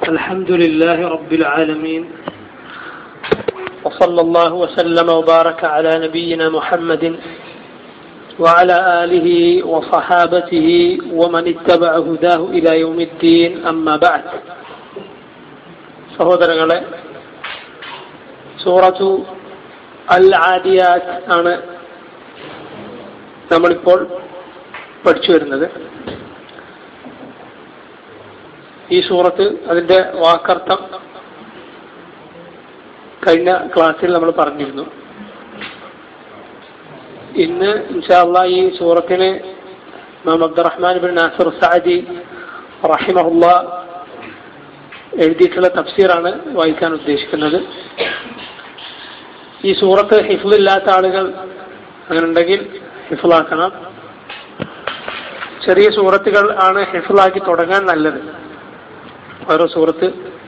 الحمد لله رب العالمين وصلى الله وسلم وبارك على نبينا محمد وعلى آله وصحابته ومن اتبع هداه إلى يوم الدين أما بعد സഹോദരങ്ങളെ സൂറത്തു അൽ ആദിയാത്ത് ആണ് നമ്മളിപ്പോൾ പഠിച്ചു വരുന്നത് ഈ സൂറത്ത് അതിന്റെ വാക്കർത്ഥം കഴിഞ്ഞ ക്ലാസ്സിൽ നമ്മൾ പറഞ്ഞിരുന്നു ഇന്ന് ഇൻഷാല്ല ഈ സൂറത്തിന് ഇമാം അബ്ദുറഹ്മാൻ ബിൻ നാസർ സാദി റഹിമഹുല്ല എഴുതിയിട്ടുള്ള തഫ്സീറാണ് വായിക്കാൻ ഉദ്ദേശിക്കുന്നത് ഈ സൂറത്ത് ഹിഫിലില്ലാത്ത ആളുകൾ അങ്ങനെ ഉണ്ടെങ്കിൽ ഹിഫിലാക്കണം ചെറിയ സൂറത്തുകൾ ആണ് ഹിഫിലാക്കി തുടങ്ങാൻ നല്ലത് ഓരോ സൂറത്ത്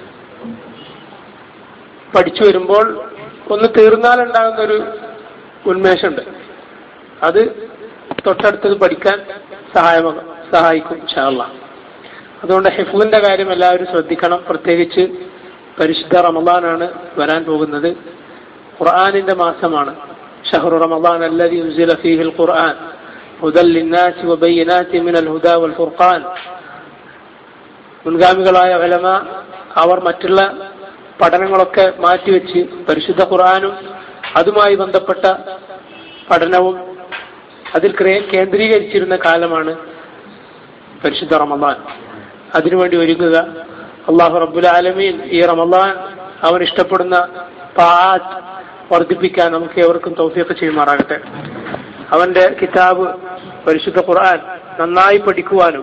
പഠിച്ചു വരുമ്പോൾ ഒന്ന് തീർന്നാലുണ്ടാകുന്ന ഒരു ഉന്മേഷമുണ്ട് അത് തൊട്ടടുത്തത് പഠിക്കാൻ സഹായമ സഹായിക്കും ഷാള്ള അതുകൊണ്ട് ഹിഫുവിന്റെ കാര്യം എല്ലാവരും ശ്രദ്ധിക്കണം പ്രത്യേകിച്ച് പരിശുദ്ധ റമദാനാണ് വരാൻ പോകുന്നത് ഖുർആാനിന്റെ മാസമാണ് ഷഹറു റമദാൻ അല്ലദി ഉൻസില ഫീഹിൽ ഖുർആൻ ഹുദൽ ലിന്നാസി വബയ്യിനാത്തി മിനൽ ഹുദാ വൽ ഫുർഖാൻ മുൻഗാമികളായ വലമ അവർ മറ്റുള്ള പഠനങ്ങളൊക്കെ മാറ്റിവെച്ച് പരിശുദ്ധ ഖുർആാനും അതുമായി ബന്ധപ്പെട്ട പഠനവും അതിൽ കേന്ദ്രീകരിച്ചിരുന്ന കാലമാണ് പരിശുദ്ധ റമദാൻ അതിനുവേണ്ടി ഒരുങ്ങുക അള്ളാഹു റബ്ബുൽ ആലമീൻ ഈ റമദാൻ അവൻ ഇഷ്ടപ്പെടുന്ന പാത്ത് വർദ്ധിപ്പിക്കാൻ നമുക്ക് ഏവർക്കും തൗഫീഖ് ചെയ്യുമാറാകട്ടെ അവന്റെ കിതാബ് പരിശുദ്ധ ഖുർആൻ നന്നായി പഠിക്കുവാനും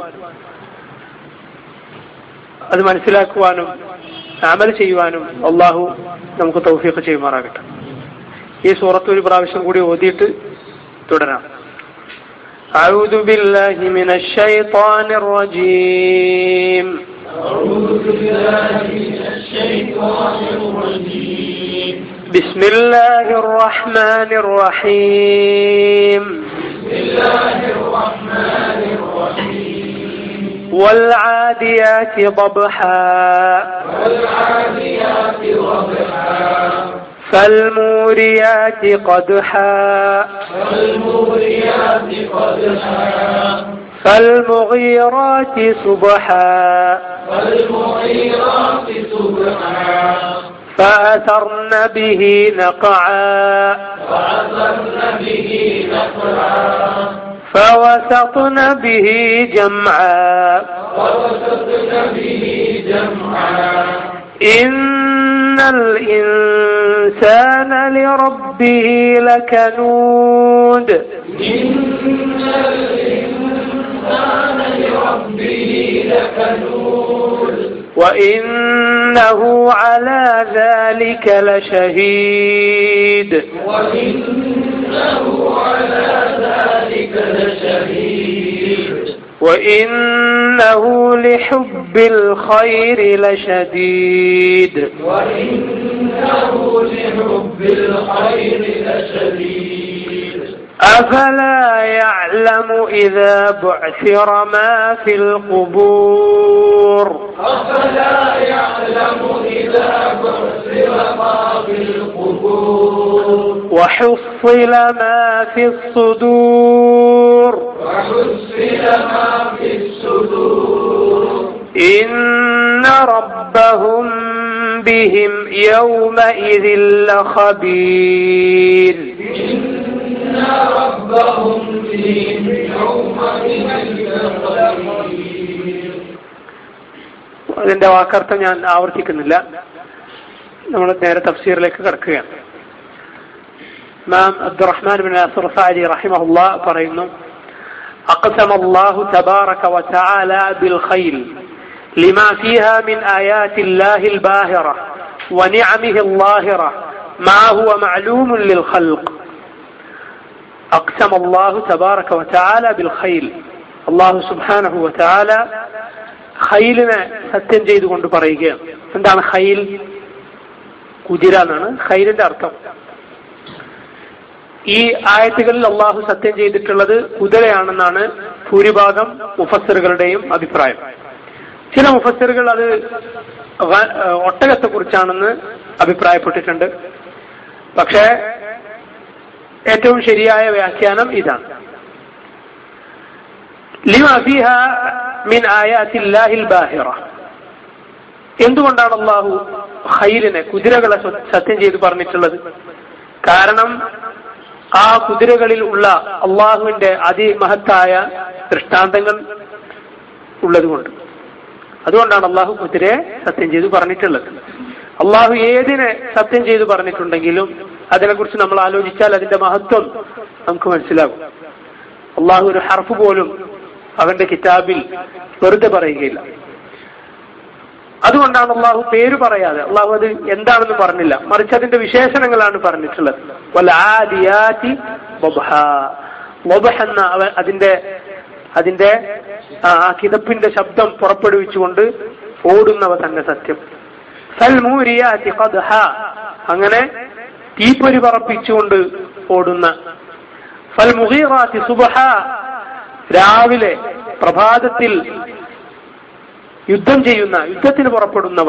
അത് മനസ്സിലാക്കുവാനും അമൽ ചെയ്യുവാനും അള്ളാഹു നമുക്ക് തൗഫീഖ് ചെയ്യുമാറാകട്ടെ ഈ സൂറത്ത് ഒരു പ്രാവശ്യം കൂടി ഓതിയിട്ട് തുടരാം أعوذ بالله من الشيطان الرجيم أعوذ بالله من الشيطان الرجيم بسم الله الرحمن الرحيم بسم الله الرحمن الرحيم والعاديات ضبحا والعاديات ضبحا فالموريات قدحا والموريات قدحا فالمغيرات صبحا والمغيرات صبحا فأثرن به نقعا وعثرن به نقعا فوسطن به جمعا ووسطن به جمعا إن الإنسان لربه لكنود إن الإنسان لربه لكنود وإنه على ذلك لشهيد وإنه على ذلك لشهيد وإنه لحب الخير لشديد وإنه لحب الخير لشديد أفلا يعلم إذا بعثر ما في القبور أفلا يعلم إذا بعثر ما في القبور وحصل ما في الصدور وحصل ما في الصدور إن ربهم بهم يومئذ لخبير إن ربهم بهم يومئذ لخبير അതിന്റെ വാക്കർത്ഥം ഞാൻ ആവർത്തിക്കുന്നില്ല നമ്മൾ നേരെ തഫ്സീറിലേക്ക് കിടക്കുകയാണ് ഇമാം അബ്ദുറഹ്മാൻ ബിൻ നാസർ സാദി റഹിമഹുല്ല പറയുന്നു أقسم الله تبارك وتعالى بالخيل لما فيها من آيات الله الباهرة ونعمه الظاهرة ما هو معلوم للخلق أقسم الله تبارك وتعالى بالخيل الله سبحانه وتعالى ഖൈലിനെ സത്യം ചെയ്തുകൊണ്ട് പറയുകയാണ് എന്താണ് ഖൈൽ കുതിര എന്നാണ് ഖൈലിന്റെ അർത്ഥം ഈ ആയത്തുകളിൽ അള്ളാഹു സത്യം ചെയ്തിട്ടുള്ളത് കുതിരയാണെന്നാണ് ഭൂരിഭാഗം മുഫസറുകളുടെയും അഭിപ്രായം ചില മുഫസ്സിറുകൾ അത് ഒട്ടകത്തെ കുറിച്ചാണെന്ന് അഭിപ്രായപ്പെട്ടിട്ടുണ്ട് പക്ഷേ ഏറ്റവും ശരിയായ വ്യാഖ്യാനം ഇതാണ് ലിമ ഫീഹ മിൻ ആയാത്തില്ലാഹിൽ ബാഹിറ എന്തുകൊണ്ടാണ് അള്ളാഹു ഹൈലിനെ കുതിരകളെ സത്യം ചെയ്ത് പറഞ്ഞിട്ടുള്ളത് കാരണം ആ കുതിരകളിൽ ഉള്ള അള്ളാഹുവിന്റെ അതിമഹത്തായ ദൃഷ്ടാന്തങ്ങൾ ഉള്ളതുകൊണ്ട് അതുകൊണ്ടാണ് അള്ളാഹു കുതിരയെ സത്യം ചെയ്ത് പറഞ്ഞിട്ടുള്ളത് അള്ളാഹു ഏതിനെ സത്യം ചെയ്ത് പറഞ്ഞിട്ടുണ്ടെങ്കിലും അതിനെക്കുറിച്ച് നമ്മൾ ആലോചിച്ചാൽ അതിന്റെ മഹത്വം നമുക്ക് മനസ്സിലാകും അള്ളാഹു ഒരു ഹർഫ് പോലും അവന്റെ കിതാബിൽ വെറുതെ പറയുകയില്ല അതുകൊണ്ടാണ് അള്ളാഹു പേര് പറയാതെ അള്ളാഹു അത് എന്താണെന്ന് പറഞ്ഞില്ല മറിച്ച് അതിന്റെ വിശേഷണങ്ങളാണ് പറഞ്ഞിട്ടുള്ളത് വലാദിയാതി എന്ന അവ അതിന്റെ അതിന്റെ ആ കിതപ്പിന്റെ ശബ്ദം പുറപ്പെടുവിച്ചുകൊണ്ട് ഓടുന്നവ തന്നെ സത്യം സൽമൂരിയാതി ഖദ്ഹ അങ്ങനെ തീപ്പൊരി പറപ്പിച്ചുകൊണ്ട് ഓടുന്ന ഫൽമുഹീറാത്തി സുബഹ രാവിലെ പ്രഭാതത്തിൽ യുദ്ധം ചെയ്യുന്ന യുദ്ധത്തിന് പുറപ്പെടുന്നവ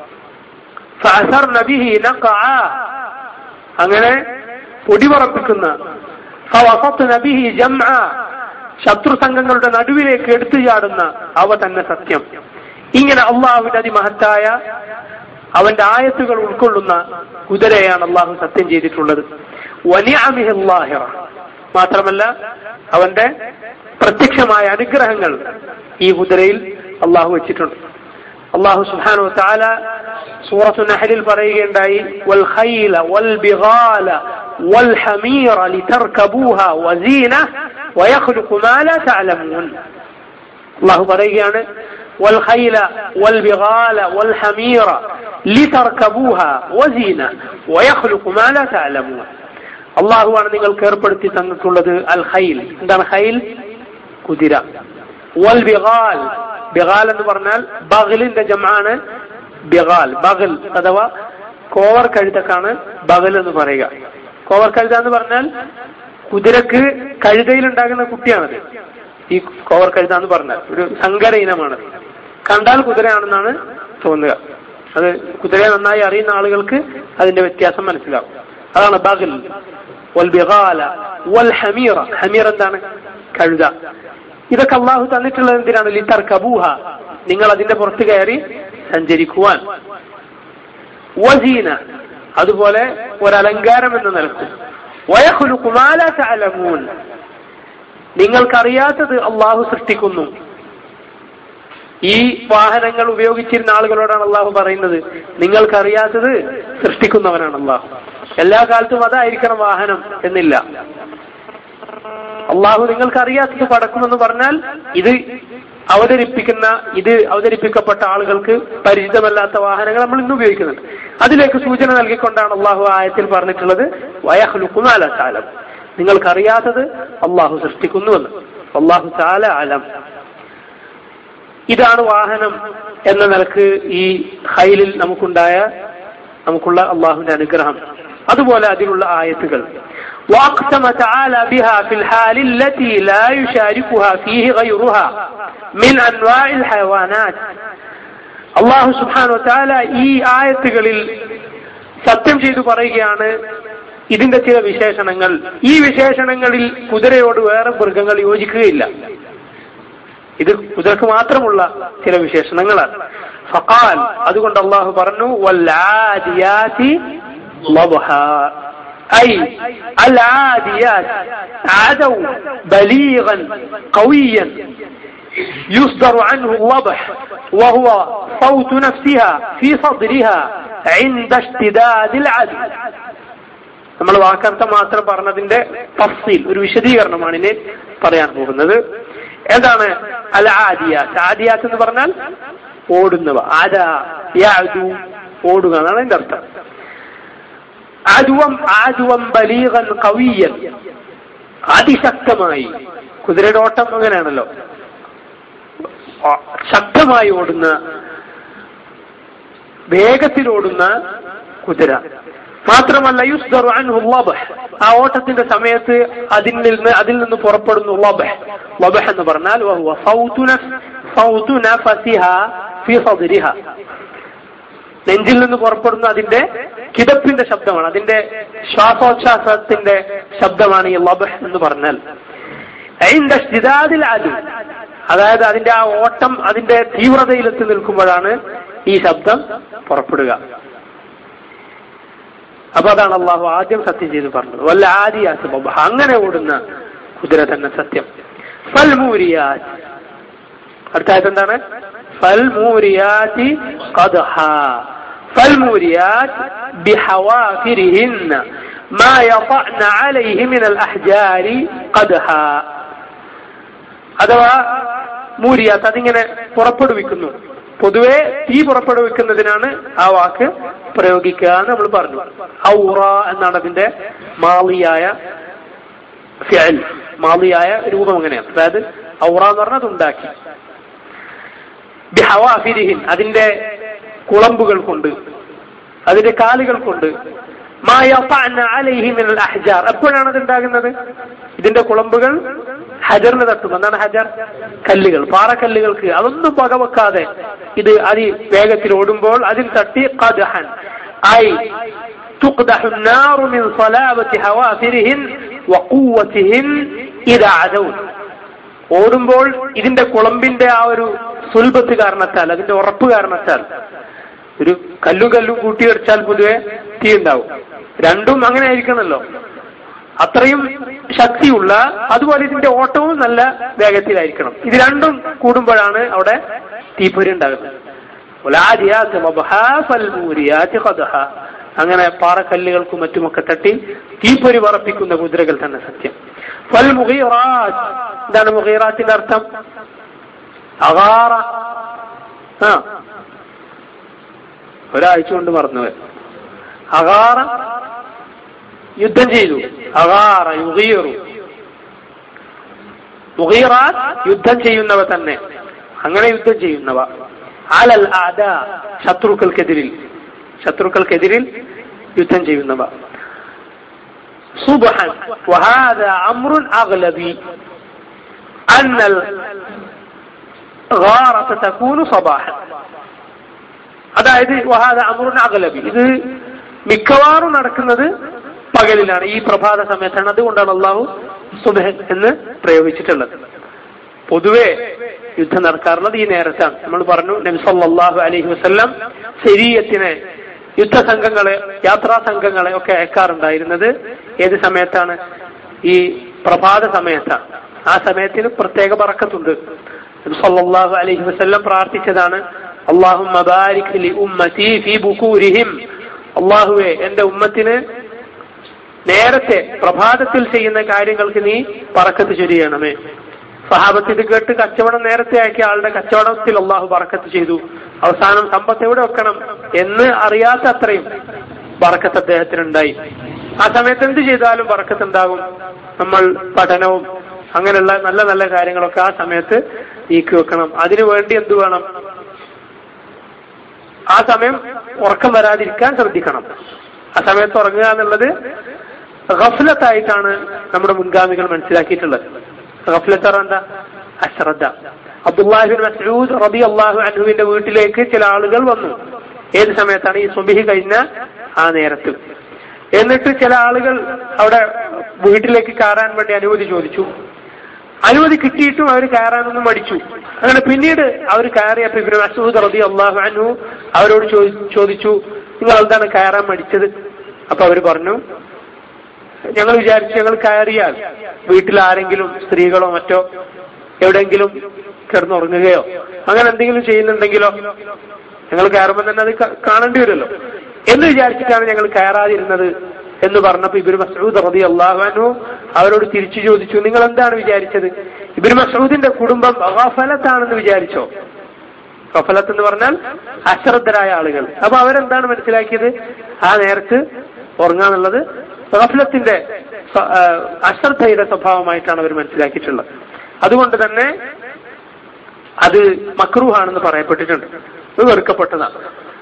ഫഅസർന ബിഹി നഖഅ അങ്ങനെ പൊടിപറപ്പിക്കുന്ന ഫവസത്ന ബിഹി ജംഅ ശത്രു സംഘങ്ങളുടെ നടുവിലേക്ക് എടുത്തു ചാടുന്ന അവ തന്നെ സത്യം ഇങ്ങനെ അള്ളാഹുവിന്റെ അതിമഹത്തായ അവന്റെ ആയത്തുകൾ ഉൾക്കൊള്ളുന്ന കുതിരയാണ് അള്ളാഹു സത്യം ചെയ്തിട്ടുള്ളത് വനിഅമിഹില്ലാഹിറ മാത്രമല്ല അവന്റെ പ്രത്യക്ഷമായ അനുഗ്രഹങ്ങൾ ഈ കുതിരയിൽ അള്ളാഹു വെച്ചിട്ടുണ്ട് അള്ളാഹു സുഹാനു താല സൂറത്തു നഹലിൽ പറയുകയുണ്ടായി വൽ ഖൈല വൽ ബിഗാല വൽ ഹമീറ ലിതർകബൂഹ വസീന വയഖ്ലുഖു മാ ലാ തഅലമൂൻ അള്ളാഹു പറയുകയാണ് വൽ ഖൈല വൽ ബിഗാല വൽ ഹമീറ ലിതർകബൂഹ വസീന വയഖ്ലുഖു മാ ലാ തഅലമൂൻ അള്ളാഹുവാണ് നിങ്ങൾക്ക് ഏർപ്പെടുത്തി തന്നിട്ടുള്ളത് അൽ ഖൈൽ എന്താണ് ഖൈൽ കുതിര വൽ ബിഗാൽ ബിഗാൽ എന്ന് പറഞ്ഞാൽ ബഗലിന്റെ ജമാണ് ബിഗാൽ ബഗൽ അഥവാ കോവർ കഴുതക്കാണ് ബഗൽ എന്ന് പറയുക കോവർ കഴുത എന്ന് പറഞ്ഞാൽ കുതിരക്ക് കഴുതയിലുണ്ടാകുന്ന കുട്ടിയാണത് ഈ കോവർ കഴുത എന്ന് പറഞ്ഞാൽ ഒരു സങ്കര ഇനമാണ് കണ്ടാൽ കുതിരയാണെന്നാണ് തോന്നുക അത് കുതിരയെ നന്നായി അറിയുന്ന ആളുകൾക്ക് അതിന്റെ വ്യത്യാസം മനസ്സിലാവും അതാണ് ബഗൽ വൽ ബിഗാല വൽ ഹമീറ ഹമീർ എന്താണ് കഴുത ഇതൊക്കെ അള്ളാഹു തന്നിട്ടുള്ളത് എന്തിനാണ് ലിത്തർ കബൂഹ നിങ്ങൾ അതിന്റെ പുറത്ത് കയറി സഞ്ചരിക്കുവാൻ വസീന അതുപോലെ ഒരലങ്കാരം എന്ന നിലക്കും വയഹുലുക്കുമാല തലമൂൻ നിങ്ങൾക്കറിയാത്തത് അള്ളാഹു സൃഷ്ടിക്കുന്നു ഈ വാഹനങ്ങൾ ഉപയോഗിച്ചിരുന്ന ആളുകളോടാണ് അള്ളാഹു പറയുന്നത് നിങ്ങൾക്കറിയാത്തത് സൃഷ്ടിക്കുന്നവനാണ് അള്ളാഹു എല്ലാ കാലത്തും അതായിരിക്കണം വാഹനം എന്നില്ല അള്ളാഹു നിങ്ങൾക്ക് അറിയാത്തത് പടക്കുമെന്ന് പറഞ്ഞാൽ ഇത് അവതരിപ്പിക്കുന്ന ഇത് അവതരിപ്പിക്കപ്പെട്ട ആളുകൾക്ക് പരിചിതമല്ലാത്ത വാഹനങ്ങൾ നമ്മൾ ഇന്ന് ഉപയോഗിക്കുന്നുണ്ട് അതിലേക്ക് സൂചന നൽകിക്കൊണ്ടാണ് അള്ളാഹു ആയത്തിൽ പറഞ്ഞിട്ടുള്ളത് വയഹ്ലുക്കുമാല കാലം നിങ്ങൾക്കറിയാത്തത് അള്ളാഹു സൃഷ്ടിക്കുന്നുവെന്ന് അള്ളാഹു താല ആലം ഇതാണ് വാഹനം എന്ന നിലക്ക് ഈ ഹൈലിൽ നമുക്കുണ്ടായ നമുക്കുള്ള അള്ളാഹുവിന്റെ അനുഗ്രഹം അതുപോലെ അതിലുള്ള ആയത്തുകൾ واقسم تعالى بها في الحال التي لا يشاركها فيه غيرها من انواع الحيوانات അള്ളാഹു സുബാനു താല ഈ ആയത്തുകളിൽ സത്യം ചെയ്തു പറയുകയാണ് ഇതിന്റെ ചില വിശേഷണങ്ങൾ ഈ വിശേഷണങ്ങളിൽ കുതിരയോട് വേറെ മൃഗങ്ങൾ യോജിക്കുകയില്ല ഇത് കുതിരക്ക് മാത്രമുള്ള ചില വിശേഷണങ്ങളാണ് ഫഖാൽ അതുകൊണ്ട് അള്ളാഹു പറഞ്ഞു വല്ലാദിയാതി أي العاديات عدوا بليغا قويا يصدر عنه الوضح وهو صوت نفسها في صدرها عند اشتداد العدو നമ്മൾ വാക്കർത്ഥം മാത്രം പറഞ്ഞതിന്റെ തഫ്സീൽ ഒരു വിശദീകരണമാണ് ഇനി പറയാൻ പോകുന്നത് എന്താണ് അൽ ആദിയാത്ത് ആദിയാത്ത് എന്ന് പറഞ്ഞാൽ ഓടുന്നവ ആദ യാദു ഓടുക എന്നാണ് അതിന്റെ അർത്ഥം ആദുവം ആദുവം ബലീഗൻ കവിയൻ അതിശക്തമായി കുതിരയുടെ ഓട്ടം അങ്ങനെയാണല്ലോ ശക്തമായി ഓടുന്ന വേഗത്തിൽ ഓടുന്ന കുതിര മാത്രമല്ല യുസ്ദറു അൻഹു ലബഹ് ആ ഓട്ടത്തിന്റെ സമയത്ത് അതിൽ നിന്ന് അതിൽ നിന്ന് പുറപ്പെടുന്നു ലബഹ് ലബഹ് എന്ന് പറഞ്ഞാൽ വഹുവ സൗതു സൗതു നഫസിഹ ഫി സദ്രിഹ നെഞ്ചിൽ നിന്ന് പുറപ്പെടുന്ന അതിന്റെ കിടപ്പിന്റെ ശബ്ദമാണ് അതിന്റെ ശ്വാസോച്ഛ്വാസത്തിന്റെ ശബ്ദമാണ് ഈ ലബഹ് എന്ന് പറഞ്ഞാൽ അതിന്റെ സ്ഥിതാതിൽ അതു അതായത് അതിന്റെ ആ ഓട്ടം അതിന്റെ തീവ്രതയിലെത്തി നിൽക്കുമ്പോഴാണ് ഈ ശബ്ദം പുറപ്പെടുക അപ്പൊ അതാണ് അള്ളാഹു ആദ്യം സത്യം ചെയ്ത് പറഞ്ഞത് വല്ല ആദിയാസ് ബബ അങ്ങനെ ഓടുന്ന കുതിര തന്നെ സത്യം ഫൽമൂരിയാറ്റ് അടുത്ത ആയത്ത് എന്താണ് ഫൽമൂരിയാറ്റി ഖദ്ഹ فالموريات بحوافرهن ما يطعن عليه من الأحجار قدحا അഥവാ മൂരിയാത്ത് അതിങ്ങനെ പുറപ്പെടുവിക്കുന്നു പൊതുവെ തീ പുറപ്പെടുവിക്കുന്നതിനാണ് ആ വാക്ക് പ്രയോഗിക്കുക എന്ന് നമ്മൾ പറഞ്ഞു ഔറ എന്നാണ് അതിന്റെ മാളിയായ ഫിഅൽ മാളിയായ രൂപം അങ്ങനെയാണ് അതായത് ഔറ എന്ന് പറഞ്ഞാൽ അത് ഉണ്ടാക്കി ബിഹവാഫിരിഹിൻ അതിന്റെ കുളമ്പുകൾ കൊണ്ട് അതിന്റെ കാലുകൾ കൊണ്ട് അഹ്ജാർ എപ്പോഴാണ് അത് ഉണ്ടാകുന്നത് ഇതിന്റെ കുളമ്പുകൾ ഹജറിന് തട്ടും എന്താണ് ഹജർ കല്ലുകൾ പാറക്കല്ലുകൾക്ക് അതൊന്നും പകവെക്കാതെ ഇത് അതി വേഗത്തിൽ ഓടുമ്പോൾ അതിൽ തട്ടി ഖദ്ഹൻ ഐ تقدح النار من صلابة حوافرهن وقوتهن إذا عدوا ഓടുമ്പോൾ ഇതിന്റെ കുളമ്പിന്റെ ആ ഒരു സുൽഭത്ത് കാരണത്താൽ അതിന്റെ ഉറപ്പ് കാരണത്താൽ ഒരു കല്ലും കല്ലും കൂട്ടി വെച്ചാൽ പൊതുവെ തീ ഉണ്ടാവും രണ്ടും അങ്ങനെ ആയിരിക്കണമല്ലോ അത്രയും ശക്തിയുള്ള അതുപോലെ ഇതിന്റെ ഓട്ടവും നല്ല വേഗത്തിലായിരിക്കണം ഇത് രണ്ടും കൂടുമ്പോഴാണ് അവിടെ തീപ്പൊരി ഉണ്ടാകുന്നത് ഉലാദിയാത്ത് മബഹാ ഫൽമൂരിയാത്ത് ഖദ്ഹ. അങ്ങനെ പാറക്കല്ലുകൾക്കും മറ്റുമൊക്കെ തട്ടി തീപ്പൊരി പറപ്പിക്കുന്ന കുതിരകൾ തന്നെ സത്യം ഫൽ മുഗീറാത്ത് എന്താണ് മുഗീറാത്തിന്റെ അർത്ഥം അഗാറ ആ ഒരാഴ്ച കൊണ്ട് മറന്നുപോയി അഗാറ യുദ്ധം ചെയ്തു അഗാറ യുഗീറു മുഗീറാത്ത് യുദ്ധം ചെയ്യുന്നവ തന്നെ അങ്ങനെ യുദ്ധം ചെയ്യുന്നവ അലൽ ആദ ശത്രുക്കൾക്കെതിരിൽ ശത്രുക്കൾക്കെതിരിൽ യുദ്ധം ചെയ്യുന്നവ صبحا وهذا أمر أغلبي أن الغارة تكون صباحا അതായത് വഹാദ അമറുൻ അകലബി ഇത് മിക്കവാറും നടക്കുന്നത് പകലിലാണ് ഈ പ്രഭാത സമയത്താണ് അതുകൊണ്ടാണ് അള്ളാഹു സുബഹൻ എന്ന് പ്രയോഗിച്ചിട്ടുള്ളത് പൊതുവെ യുദ്ധം നടക്കാറുള്ളത് ഈ നേരത്താണ് നമ്മൾ പറഞ്ഞു നബിസല്ലാഹു അലഹി വസ്ല്ലാം ശരീരത്തിനെ യുദ്ധസംഘങ്ങളെ യാത്രാ സംഘങ്ങളെ ഒക്കെ അയക്കാറുണ്ടായിരുന്നത് ഏത് സമയത്താണ് ഈ പ്രഭാത സമയത്താണ് ആ സമയത്തിന് പ്രത്യേക പറക്കത്തുണ്ട് സല്ലല്ലാഹു അലൈഹി വസല്ലം പ്രാർത്ഥിച്ചതാണ് അള്ളാഹുമ്മ ബാരിക് ലി ഉമ്മതി ഫീ ബുകൂരിഹിം അള്ളാഹുവെ എന്റെ ഉമ്മത്തിന് നേരത്തെ പ്രഭാതത്തിൽ ചെയ്യുന്ന കാര്യങ്ങൾക്ക് നീ പറക്കത്ത് ചൊരിയണമേ സഹാബത്ത് ഇത് കേട്ട് കച്ചവടം നേരത്തെ ആക്കിയ ആളുടെ കച്ചവടത്തിൽ അള്ളാഹു പറക്കത്ത് ചെയ്തു അവസാനം സമ്പത്ത് എവിടെ വെക്കണം എന്ന് അറിയാത്ത അത്രയും പറക്കത്ത് അദ്ദേഹത്തിനുണ്ടായി ആ സമയത്ത് എന്ത് ചെയ്താലും പറക്കത്ത് ഉണ്ടാകും നമ്മൾ പഠനവും അങ്ങനെയുള്ള നല്ല നല്ല കാര്യങ്ങളൊക്കെ ആ സമയത്ത് നീക്കി വെക്കണം അതിനു വേണ്ടി എന്ത് വേണം ആ സമയം ഉറക്കം വരാതിരിക്കാൻ ശ്രദ്ധിക്കണം ആ സമയത്ത് ഉറങ്ങുക എന്നുള്ളത് ഗഫലത്തായിട്ടാണ് നമ്മുടെ മുൻഗാമികൾ മനസ്സിലാക്കിയിട്ടുള്ളത് ഗഫലത്ത് എന്താ അശ്രദ്ധ അബ്ദുല്ലാഹിബിൻ മസൂദ് റബി അള്ളാഹു അൻഹുവിന്റെ വീട്ടിലേക്ക് ചില ആളുകൾ വന്നു ഏത് സമയത്താണ് ഈ സുബിഹി കഴിഞ്ഞ ആ നേരത്ത് എന്നിട്ട് ചില ആളുകൾ അവിടെ വീട്ടിലേക്ക് കയറാൻ വേണ്ടി അനുമതി ചോദിച്ചു അനുമതി കിട്ടിയിട്ടും അവർ കയറാനൊന്നും മടിച്ചു അങ്ങനെ പിന്നീട് അവർ കയറിയപ്പോ ഇബ്രാഹിം മസൂദ് റബി അള്ളാഹു അൻഹു അവരോട് ചോദി- ചോദിച്ചു നിങ്ങൾ എന്താണ് കയറാൻ മടിച്ചത് അപ്പൊ അവർ പറഞ്ഞു ഞങ്ങൾ വിചാരിച്ചു ഞങ്ങൾ കയറിയാൽ വീട്ടിൽ ആരെങ്കിലും സ്ത്രീകളോ മറ്റോ എവിടെയെങ്കിലും കിടന്നുറങ്ങുകയോ അങ്ങനെ എന്തെങ്കിലും ചെയ്യുന്നുണ്ടെങ്കിലോ ഞങ്ങൾ കയറുമ്പോൾ തന്നെ അത് ക- കാണേണ്ടി വരുമല്ലോ എന്ന് വിചാരിച്ചിട്ടാണ് ഞങ്ങൾ കയറാതിരുന്നത് എന്ന് പറഞ്ഞപ്പോ ഇബിന് മസൂദ് റബി അള്ളാഹുനു അവരോട് തിരിച്ചു ചോദിച്ചു നിങ്ങൾ എന്താണ് വിചാരിച്ചത് ഇബിന് മസൂദിന്റെ കുടുംബം ഗഫലത്താണെന്ന് വിചാരിച്ചോ ഗഫലത്ത് എന്ന് പറഞ്ഞാൽ അശ്രദ്ധരായ ആളുകൾ അപ്പൊ അവരെന്താണ് മനസ്സിലാക്കിയത് ആ നേരത്ത് ഉറങ്ങാന്നുള്ളത് ഗഫലത്തിന്റെ സ്വ- ആ, അശ്രദ്ധയുടെ സ്വഭാവമായിട്ടാണ് അവർ മനസ്സിലാക്കിയിട്ടുള്ളത് അതുകൊണ്ട് തന്നെ അത് മക്രൂഹാണെന്ന് പറയപ്പെട്ടിട്ടുണ്ട് അത് വെറുക്കപ്പെട്ടതാണ്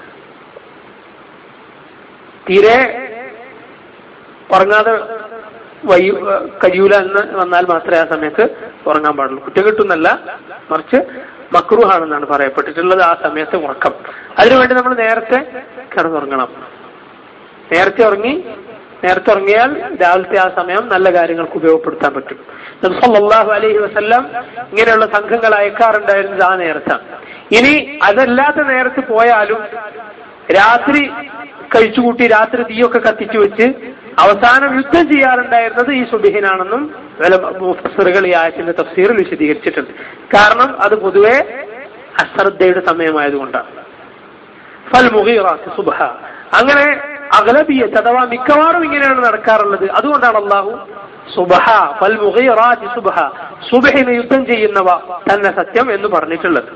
തീരെ ഉറങ്ങാതെ വയ്യ കഴിയൂല എന്ന് വന്നാൽ മാത്രമേ ആ സമയത്ത് ഉറങ്ങാൻ പാടുള്ളൂ കുറ്റം കിട്ടുന്നല്ല മറിച്ച് മക്രൂഹാണെന്നാണ് പറയപ്പെട്ടിട്ടുള്ളത് ആ സമയത്ത് ഉറക്കം അതിനുവേണ്ടി നമ്മൾ നേരത്തെ കിടന്നുറങ്ങണം നേരത്തെ ഉറങ്ങി നേരത്തെ ഉറങ്ങിയാൽ രാവിലത്തെ ആ സമയം നല്ല കാര്യങ്ങൾക്ക് ഉപയോഗപ്പെടുത്താൻ പറ്റും നബി സല്ലല്ലാഹു അലൈഹി വസല്ലം ഇങ്ങനെയുള്ള സംഘങ്ങൾ അയക്കാറുണ്ടായിരുന്നത് ആ നേരത്താണ് ഇനി അതല്ലാത്ത നേരത്ത് പോയാലും രാത്രി കഴിച്ചുകൂട്ടി രാത്രി തീയൊക്കെ കത്തിച്ചു വെച്ച് അവസാനം യുദ്ധം ചെയ്യാറുണ്ടായിരുന്നത് ഈ സുബിഹിനാണെന്നും മുഫസറുകൾ ഈ ആയത്തിന്റെ തഫ്സീറിൽ വിശദീകരിച്ചിട്ടുണ്ട് കാരണം അത് പൊതുവെ അശ്രദ്ധയുടെ സമയമായതുകൊണ്ടാണ് ഫൽ മുഗീറാത്ത് സുബ്ഹ അങ്ങനെ അഗലബിയത്ത് അഥവാ മിക്കവാറും ഇങ്ങനെയാണ് നടക്കാറുള്ളത് അതുകൊണ്ടാണ് അള്ളാഹു സുബഹ ഫൽ മുഗീറാത്ത് സുബ്ഹ സുബഹിന് യുദ്ധം ചെയ്യുന്നവ തന്നെ സത്യം എന്ന് പറഞ്ഞിട്ടുള്ളത്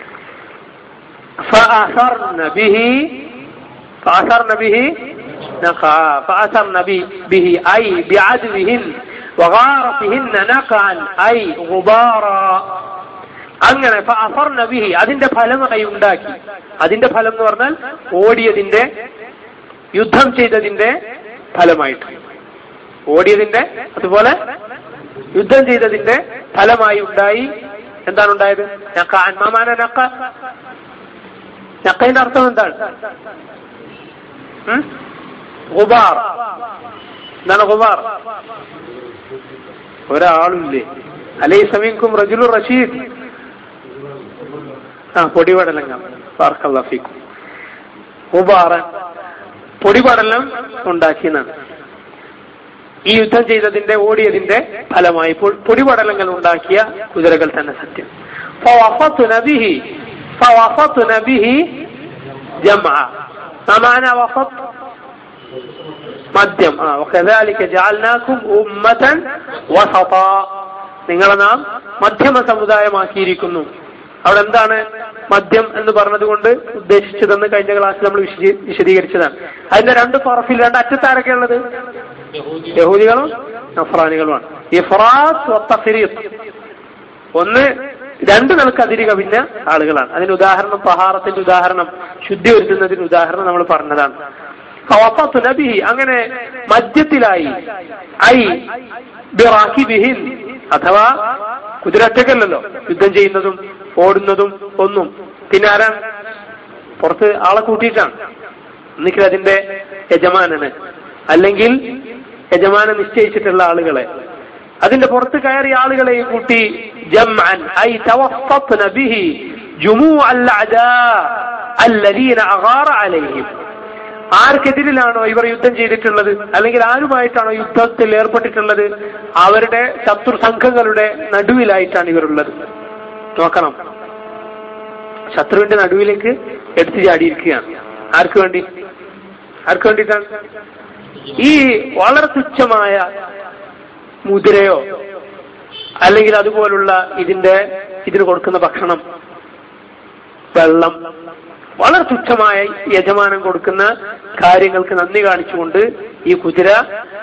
فأثرن به فأثرن به نقعا فأثرن به, به أي بعدوهن وغارتهن نقعا أي غبارا അങ്ങനെ ഫഅഫർന ബിഹി അതിന്റെ ഫലമായി ഉണ്ടാക്കി അതിന്റെ ഫലം എന്ന് പറഞ്ഞാൽ ഓടിയതിന്റെ യുദ്ധം ചെയ്തതിന്റെ ഫലമായിട്ട് ഓടിയതിന്റെ അതുപോലെ യുദ്ധം ചെയ്തതിന്റെ ഫലമായി ഉണ്ടായി എന്താണ് ഉണ്ടായത് നക്ക അന്മാമാന നക്ക നക്കയുടെ അർത്ഥം എന്താണ് ഉം? ഗുബാർ എന്താണ് ഗുബാർ ഒരാളില്ലേ അലൈ സമീൻകും റജുലു റഷീദ് ആ പൊടിപടലങ്ങം പാർക്കല്ലാഫിക്കും ഗുബാറൻ പൊടിപടലം ഉണ്ടാക്കിയെന്നാണ് ഈ യുദ്ധം ചെയ്തതിന്റെ ഓടിയതിന്റെ ഫലമായി പൊ- പൊടിപടലങ്ങൾ ഉണ്ടാക്കിയ കുതിരകൾ തന്നെ സത്യം فوسطن به فوسطن به جمعا ما معنى وسط മദ്യം ആ وكذلك جعلناكم أمة وسطا നിങ്ങളെ നാം മധ്യമ സമുദായമാക്കിയിരിക്കുന്നു അവിടെ എന്താണ് മദ്യം എന്ന് പറഞ്ഞതുകൊണ്ട് ഉദ്ദേശിച്ചതെന്ന് കഴിഞ്ഞ ക്ലാസ്സിൽ നമ്മൾ വിശദീ- വിശദീകരിച്ചതാണ് അതിന്റെ രണ്ട് പറഫിൽ രണ്ട് അറ്റത്താരൊക്കെ ഉള്ളത് യഹൂദികളും നഫ്രാനികളുമാണ് ഇഫ്രാത്ത് വത്തഫിരീത്ത് ഒന്ന് രണ്ട് നിലക്ക് അതിരി കവിഞ്ഞ ആളുകളാണ് അതിന് ഉദാഹരണം പഹാറത്തിന്റെ ഉദാഹരണം ശുദ്ധി വരുത്തുന്നതിന് ഉദാഹരണം നമ്മൾ പറഞ്ഞതാണ് ഫവസത്തു നബിഹി അങ്ങനെ മധ്യത്തിലായി ഐ ബിറാക്കിബിഹിൻ അഥവാ കുതിരറ്റക്കല്ലല്ലോ യുദ്ധം ചെയ്യുന്നതും ഓടുന്നതും ഒന്നും പിന്നെ ആരാണ് പുറത്ത് ആളെ കൂട്ടിയിട്ടാണ് ഒന്നിക്കൽ അതിന്റെ യജമാനന് അല്ലെങ്കിൽ യജമാനൻ നിശ്ചയിച്ചിട്ടുള്ള ആളുകളെ അതിന്റെ പുറത്ത് കയറിയ ആളുകളെ കൂട്ടി ജംഅൻ ഐ തവസ്സത്ന ബിഹി ജുമൂഅ അൽഅദാ അല്ലദീന അഗാറ അലൈഹിം ആർക്കെതിരിലാണോ ഇവർ യുദ്ധം ചെയ്തിട്ടുള്ളത് അല്ലെങ്കിൽ ആരുമായിട്ടാണോ യുദ്ധത്തിൽ ഏർപ്പെട്ടിട്ടുള്ളത് അവരുടെ ശത്രു സംഘങ്ങളുടെ നടുവിലായിട്ടാണ് ഇവരുള്ളത് നോക്കണം ശത്രുവിന്റെ നടുവിലേക്ക് എടുത്തു ചാടിയിരിക്കുകയാണ് ആർക്ക് വേണ്ടി ആർക്ക് വേണ്ടിയിട്ടാണ് ഈ വളരെ തുച്ഛമായ മുതിരയോ അല്ലെങ്കിൽ അതുപോലുള്ള ഇതിന്റെ ഇതിന് കൊടുക്കുന്ന ഭക്ഷണം വെള്ളം വളരെ തുച്ഛമായ യജമാനം കൊടുക്കുന്ന കാര്യങ്ങൾക്ക് നന്ദി കാണിച്ചുകൊണ്ട് ഈ കുതിര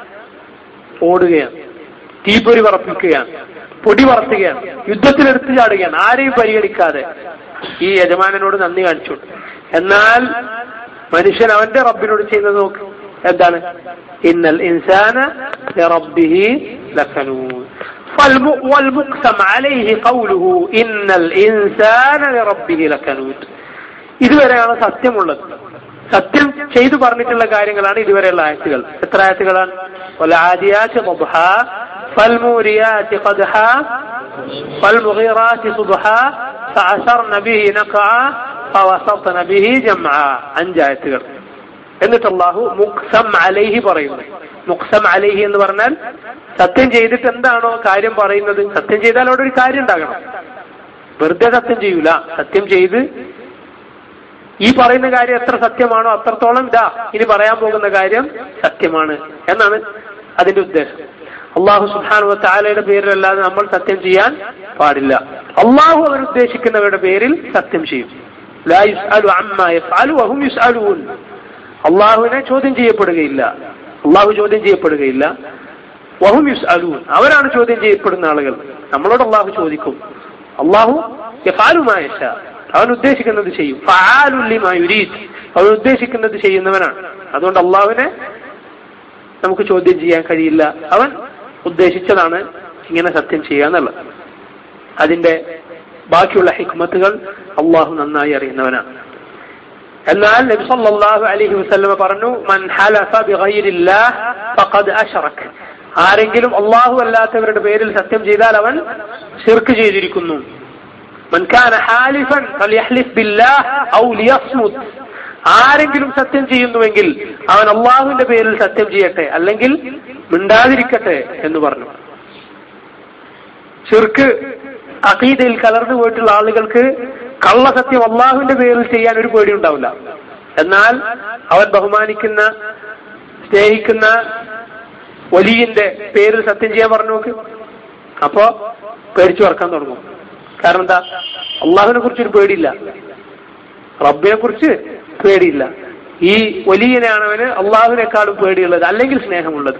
ഓടുകയാണ് തീപ്പൊരി പറപ്പിക്കുകയാണ് പൊടി പറത്തുകയാണ് യുദ്ധത്തിൽ എടുത്തു ചാടുകയാണ് ആരെയും പരിഗണിക്കാതെ ഈ യജമാനനോട് നന്ദി കാണിച്ചുകൊണ്ട് എന്നാൽ മനുഷ്യൻ അവന്റെ റബ്ബിനോട് ചെയ്യുന്നത് നോക്ക് എന്താണ് ഇന്നൽ ഇൻസാന റബ്ബിഹി ലക്കനൂൻ فالم- والمقسم عليه قوله إن الإنسان لربه لكنود ഇതുവരെയാണ് സത്യമുള്ളത് സത്യം ചെയ്തു പറഞ്ഞിട്ടുള്ള കാര്യങ്ങളാണ് ഇതുവരെയുള്ള ആയത്തുകൾ എത്ര ആയത്തുകളാണ് والعاديات ضبحا فالموريات قدحا فالمغيرات صبحا فعثرن به نقعا فوسطن به جمعا അഞ്ചായത്തുകൾ എന്നിട്ട് അള്ളാഹു മുക്സം അലൈഹി പറയുന്നു മുക്സം അലൈഹി എന്ന് പറഞ്ഞാൽ സത്യം ചെയ്തിട്ട് എന്താണോ കാര്യം പറയുന്നത് സത്യം ചെയ്താൽ അവിടെ ഒരു കാര്യം ഉണ്ടാകണം വെറുതെ സത്യം ചെയ്യൂല സത്യം ചെയ്ത് ഈ പറയുന്ന കാര്യം എത്ര സത്യമാണോ അത്രത്തോളം ഇതാ ഇനി പറയാൻ പോകുന്ന കാര്യം സത്യമാണ് എന്നാണ് അതിന്റെ ഉദ്ദേശം അള്ളാഹു സുബാനു താലയുടെ പേരിലല്ലാതെ നമ്മൾ സത്യം ചെയ്യാൻ പാടില്ല അള്ളാഹു അവർ ഉദ്ദേശിക്കുന്നവരുടെ പേരിൽ സത്യം ചെയ്യും ലാ യുസ്അലു അമ്മാ യഫ്അലു വഹും യുസ്അലൂൻ അള്ളാഹുവിനെ ചോദ്യം ചെയ്യപ്പെടുകയില്ല അള്ളാഹു ചോദ്യം ചെയ്യപ്പെടുകയില്ല വഹും യുസ്അലൂൻ അവരാണ് ചോദ്യം ചെയ്യപ്പെടുന്ന ആളുകൾ നമ്മളോട് അള്ളാഹു ചോദിക്കും അള്ളാഹു യഫാലുമായ അവൻ ഉദ്ദേശിക്കുന്നത് ചെയ്യും ഫആലുൻ ലിമാ യുരീദ് അവൻ ഉദ്ദേശിക്കുന്നത് ചെയ്യുന്നവനാണ് അതുകൊണ്ട് അള്ളാഹുവിനെ നമുക്ക് ചോദ്യം ചെയ്യാൻ കഴിയില്ല അവൻ ഉദ്ദേശിച്ചതാണ് ഇങ്ങനെ സത്യം ചെയ്യുക എന്നുള്ളത് അതിന്റെ ബാക്കിയുള്ള ഹിക്മത്തുകൾ അള്ളാഹു നന്നായി അറിയുന്നവനാണ് എന്നാൽ നബി സല്ലല്ലാഹു അലൈഹി വസല്ലമ പറഞ്ഞു മൻ ഹലഫ ബിഗൈരില്ലാഹ് ഫഖദ് അശ്റക് ആരെങ്കിലും അള്ളാഹു അല്ലാത്തവരുടെ പേരിൽ സത്യം ചെയ്താൽ അവൻ ശിർക്ക് ചെയ്തിരിക്കുന്നു മൻ കാന ഹാലിഫൻ ഫലിയഹ്ലിഫ് ബില്ലാഹ് ഔ ലിയസ്മുത് ആരെങ്കിലും സത്യം ചെയ്യുന്നുവെങ്കിൽ അവൻ അള്ളാഹുവിന്റെ പേരിൽ സത്യം ചെയ്യട്ടെ അല്ലെങ്കിൽ മിണ്ടാതിരിക്കട്ടെ എന്ന് പറഞ്ഞു ഷിർക്ക് അഖീദയിൽ കലർന്നു പോയിട്ടുള്ള ആളുകൾക്ക് കള്ളസത്യം അള്ളാഹുവിന്റെ പേരിൽ ചെയ്യാൻ ഒരു പേടി ഉണ്ടാവില്ല എന്നാൽ അവൻ ബഹുമാനിക്കുന്ന സ്നേഹിക്കുന്ന വലിയന്റെ പേരിൽ സത്യം ചെയ്യാൻ പറഞ്ഞു നോക്ക് അപ്പോ പേടിച്ചു വറക്കാൻ തുടങ്ങും കാരണം എന്താ അള്ളാഹുവിനെ കുറിച്ചൊരു പേടിയില്ല റബ്ബിനെ കുറിച്ച് പേടിയില്ല ഈ വലിയനാണ് അവന് അള്ളാഹുവിനേക്കാളും പേടിയുള്ളത് അല്ലെങ്കിൽ സ്നേഹമുള്ളത്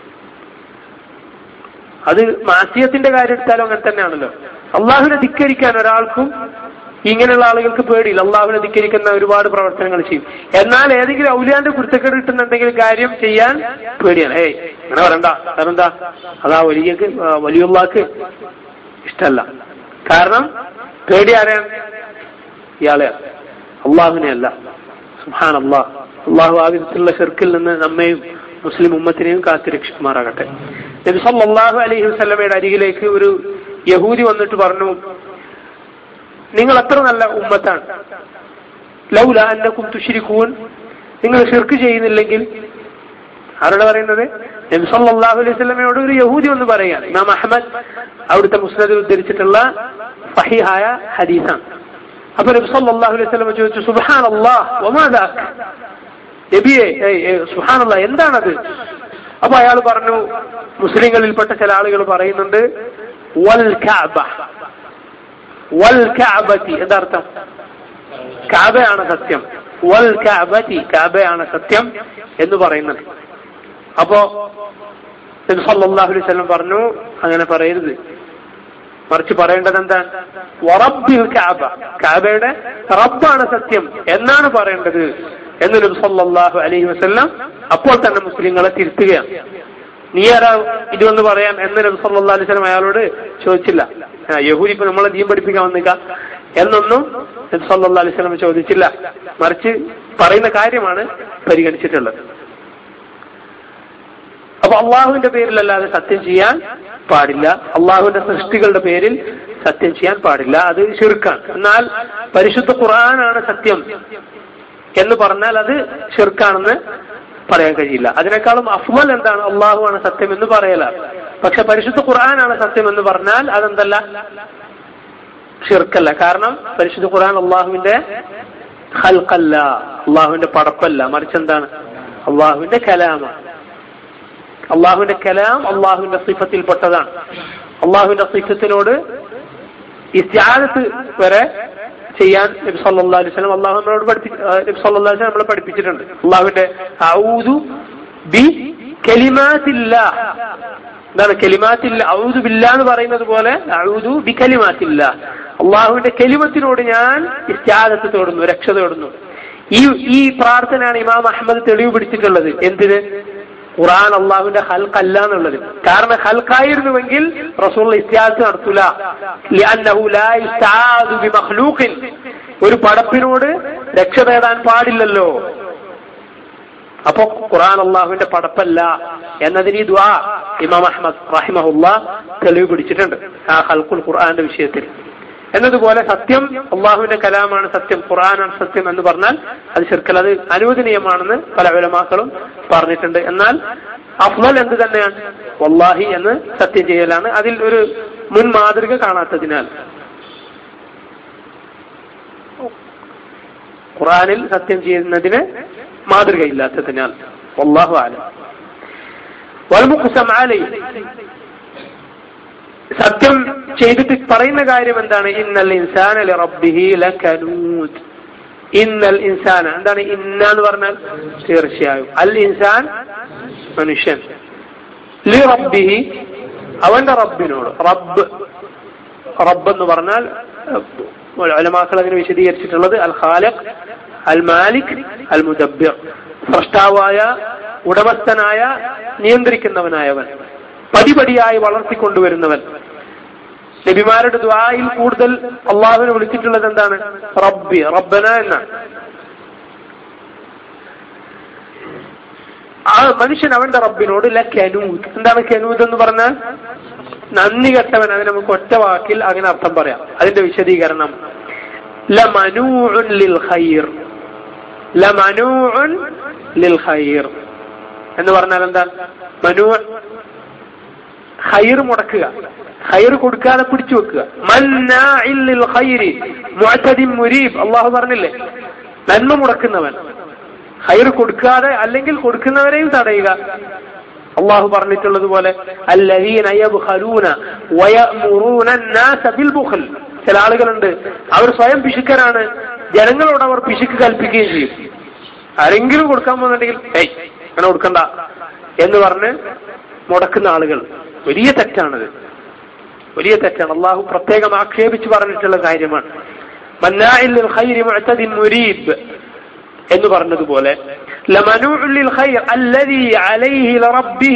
അത് മാസ്യത്തിന്റെ കാര്യം എടുത്താലും അങ്ങനെ തന്നെയാണല്ലോ അള്ളാഹുവിനെ ധിക്കരിക്കാൻ ഒരാൾക്കും ഇങ്ങനെയുള്ള ആളുകൾക്ക് പേടിയില്ല അള്ളാഹുവിനെ ധിക്കരിക്കുന്ന ഒരുപാട് പ്രവർത്തനങ്ങൾ ചെയ്യും എന്നാൽ ഏതെങ്കിലും ഔലിയാന്റെ കുരുത്തക്കേട് കിട്ടുന്ന എന്തെങ്കിലും കാര്യം ചെയ്യാൻ പേടിയാണ് ഏയ് അങ്ങനെ പറയണ്ട കാരണം എന്താ അതാ വലിയക്ക് വലിയുള്ളാക്ക് ഇഷ്ടമല്ല കാരണം പേടി ആരെയാണ് ഇയാളെയാണ് അള്ളാഹുവിനെ അല്ല സുഹാൻ അള്ളാഹ് അള്ളാഹു ആ വിധത്തിലുള്ള ഷെർക്കിൽ നിന്ന് നമ്മയും മുസ്ലിം ഉമ്മത്തിനെയും കാത്തുരക്ഷിക്കുമാറാകട്ടെ നബി സല്ലല്ലാഹു അലൈഹി വസല്ലമയുടെ അരികിലേക്ക് ഒരു യഹൂദി വന്നിട്ട് പറഞ്ഞു നിങ്ങൾ എത്ര നല്ല ഉമ്മത്താണ് ലൗല അന്നക്കും തുഷിരിക്കൂൻ നിങ്ങൾ ഷിർക്ക് ചെയ്യുന്നില്ലെങ്കിൽ ആരോട് പറയുന്നത് നബി സല്ലല്ലാഹു അലൈഹി വസല്ലമയോട് ഒരു യഹൂദി ഒന്ന് പറയാണ് ഇമാം അഹമ്മദ് അവിടുത്തെ മുസ്നദിൽ ഉദ്ധരിച്ചിട്ടുള്ള സഹിഹായ ഹദീസാണ് അപ്പൊ നബി സല്ലല്ലാഹു അലൈഹി വസല്ലം ചോദിച്ചു സുബ്ഹാനല്ലാഹ് വമാ ദാക് നബിയെ സുബ്ഹാനല്ലാഹ് എന്താണത് അപ്പൊ അയാൾ പറഞ്ഞു മുസ്ലിങ്ങളിൽപ്പെട്ട ചില ആളുകൾ പറയുന്നുണ്ട് വൽ കഅബ വൽ കഅബതി എന്താർത്ഥം കഅബയാണ് സത്യം വൽ കഅബതി കഅബയാണ് സത്യം എന്ന് പറയുന്നത് അപ്പോ നബി സല്ലല്ലാഹു അലൈഹി വസല്ലം പറഞ്ഞു അങ്ങനെ പറയരുത് മറിച്ച് പറയേണ്ടത് എന്താണ് വറബ്ബിൽ കഅബ കഅബയുടെ റബ്ബാണ് സത്യം എന്നാണ് പറയേണ്ടത് എന്ന് നബി സല്ലല്ലാഹു അലൈഹി വസല്ലം അപ്പോൾ തന്നെ മുസ്ലിങ്ങളെ തിരുത്തുകയാണ് നീ ആരാ ഇതൊന്ന് പറയാൻ എന്ന് നബി സല്ലല്ലാഹു അലൈഹി വസല്ലം അയാളോട് ചോദിച്ചില്ല ആ, യഹൂദി ഇപ്പൊ നമ്മളെ ദീൻ പഠിപ്പിക്കാൻ വന്നിക്ക എന്നൊന്നും നബി സല്ലല്ലാഹു അലൈഹി വസല്ലം ചോദിച്ചില്ല മറിച്ച് പറയുന്ന കാര്യമാണ് പരിഗണിച്ചിട്ടുള്ളത് അപ്പൊ അള്ളാഹുവിന്റെ പേരിലല്ലാതെ സത്യം ചെയ്യാൻ പാടില്ല അള്ളാഹുവിന്റെ സൃഷ്ടികളുടെ പേരിൽ സത്യം ചെയ്യാൻ പാടില്ല അത് ഷിർക്കാണ് എന്നാൽ പരിശുദ്ധ ഖുർആനാണ് സത്യം എന്ന് പറഞ്ഞാൽ അത് ഷിർക്കാണെന്ന് പറയാൻ കഴിയില്ല അതിനേക്കാളും അഫ്മൽ എന്താണ് അള്ളാഹുവാണ് സത്യം എന്ന് പറയലാണ് പക്ഷെ പരിശുദ്ധ ഖുർആനാണ് സത്യം എന്ന് പറഞ്ഞാൽ അതെന്തല്ല ഷിർക്കല്ല കാരണം പരിശുദ്ധ ഖുർആൻ അള്ളാഹുവിന്റെ ഹൽക്കല്ല അള്ളാഹുവിന്റെ പടപ്പല്ല മറിച്ച് എന്താണ് അള്ളാഹുവിന്റെ കലാമാണ് അള്ളാഹുവിന്റെ കലാം അള്ളാഹുവിന്റെ സിഫത്തിൽപ്പെട്ടതാണ് അള്ളാഹുവിന്റെ സിഫത്തിനോട് ഇസ്യാദത്ത് വരെ ചെയ്യാൻ നബി സല്ലല്ലാഹു അലൈഹി വസല്ലം അള്ളാഹു നമ്മളോട് പഠിപ്പി ആ, നബി സല്ലല്ലാഹു അലൈഹി വസല്ലം നമ്മളെ പഠിപ്പിച്ചിട്ടുണ്ട് അള്ളാഹുവിന്റെ ഔദു ബി കലിമാത്തില്ല എന്താണ് കലിമാത്തില്ല ഔദു ബില്ല എന്ന് പറയുന്നത് പോലെ ഔദു ബി കലിമാത്തില്ല അള്ളാഹുവിന്റെ കലിമത്തിനോട് ഞാൻ ഇസ്യാദത്ത് തേടുന്നു രക്ഷ തേടുന്നു ഈ ഈ പ്രാർത്ഥനയാണ് ഇമാം അഹമ്മദ് തെളിവ് പിടിച്ചിട്ടുള്ളത് എന്തിന് ഖുറാൻ അള്ളാഹുവിന്റെ ഹൽക്കല്ല എന്നുള്ളത് കാരണം ഹൽക്കായിരുന്നുവെങ്കിൽ റസൂൽ ഇസ്തിയാസ് നടത്തൂല ലിഅന്നഹു ലാ യുസ്തആദു ബിമഖ്ലൂഖിൻ ഒരു പടപ്പിനോട് രക്ഷ തേടാൻ പാടില്ലല്ലോ അപ്പൊ ഖുറാൻ അള്ളാഹുവിന്റെ പടപ്പല്ല എന്നതിന് ഈ ദ്വാ ഇമാം അഹമ്മദ് റഹിമഹുല്ല തെളിവ് പിടിച്ചിട്ടുണ്ട് ആ ഹൽക്കുൽ ഖുർആന്റെ വിഷയത്തിൽ എന്നതുപോലെ സത്യം അള്ളാഹുവിന്റെ കലാമാണ് സത്യം ഖുർആനാണ് സത്യം എന്ന് പറഞ്ഞാൽ അത് ശിർക്കൽ അത് അനുവദനീയമാണെന്ന് പല വിലമാക്കളും പറഞ്ഞിട്ടുണ്ട് എന്നാൽ അഫ്ലൽ എന്ത് തന്നെയാണ് വല്ലാഹി എന്ന് സത്യം ചെയ്യലാണ് അതിൽ ഒരു മുൻ മാതൃക കാണാത്തതിനാൽ ഖുറാനിൽ സത്യം ചെയ്യുന്നതിന് മാതൃകയില്ലാത്തതിനാൽ വല്ലാഹു ആലം വൽമുഖ്സം അലൈ സത്യം ചെയ്തിട്ട് പറയുന്ന കാര്യം എന്താണ് ഇന്നൽ ഇൻസാന റബ്ബിഹി ലകനൂത് ഇന്നൽ ഇൻസാന എന്താണ് ഇന്ന എന്ന് പറഞ്ഞാൽ തീർച്ചയായും അൽ ഇൻസാൻ മനുഷ്യൻ ലി റബ്ബിഹി അവന്റെ റബ്ബിനോട് റബ്ബ് റബ്ബ് എന്ന് പറഞ്ഞാൽ അലമാക്കൾ അതിനെ വിശദീകരിച്ചിട്ടുള്ളത് അൽ ഖാലിഖ് അൽ മാലിക് അൽ മുദബ്ബിർ സൃഷ്ടാവായ ഉടമസ്ഥനായ നിയന്ത്രിക്കുന്നവനായവൻ പടിപടിയായി വളർത്തിക്കൊണ്ടുവരുന്നവൻ നബിമാരുടെ ദ്വായിൽ കൂടുതൽ അള്ളാഹുവിനെ വിളിച്ചിട്ടുള്ളത് എന്താണ് റബ്ബി റബ്ബന എന്നാണ് ആ മനുഷ്യൻ അവന്റെ റബ്ബിനോട് ല കനൂത് എന്താണ് കനൂത് എന്ന് പറഞ്ഞാൽ നന്ദി കെട്ടവൻ അതിന് നമുക്ക് ഒറ്റ വാക്കിൽ അങ്ങനെ അർത്ഥം പറയാം അതിന്റെ വിശദീകരണം ലമനൂഉൻ ലിൽ ഖൈർ ലമനൂഉൻ ലിൽ ഖൈർ എന്ന് പറഞ്ഞാൽ എന്താ മനു ഖൈർ മുടക്കുക ഖൈർ കൊടുക്കാതെ പിടിച്ചു വെക്കുക മന്നാഇൻ ലിൽ ഖൈരി മുഅ്തദിൻ മുരീബ് അള്ളാഹു പറഞ്ഞില്ലേ നന്മ മുടക്കുന്നവൻ ഹൈർ കൊടുക്കാതെ അല്ലെങ്കിൽ കൊടുക്കുന്നവരെയും തടയുക അള്ളാഹു പറഞ്ഞിട്ടുള്ളത് പോലെ ചില ആളുകളുണ്ട് അവർ സ്വയം പിശുക്കരാണ് ജനങ്ങളോട് അവർ പിശുക്ക് കൽപ്പിക്കുകയും ചെയ്യും ആരെങ്കിലും കൊടുക്കാൻ പോകുന്നുണ്ടെങ്കിൽ ഏയ് അങ്ങനെ കൊടുക്കണ്ട എന്ന് പറഞ്ഞ് മുടക്കുന്ന ആളുകൾ വലിയ തെറ്റാണത് വലിയ തെറ്റാണ് അള്ളാഹു പ്രത്യേകം ആക്ഷേപിച്ച് പറഞ്ഞിട്ടുള്ള കാര്യമാണ് മന്നാഇൽ ഖൈരി മുഅ്തദിൻ മുരീബ് എന്ന് പറഞ്ഞതുപോലെ لمنوع للخير الذي عليه لربه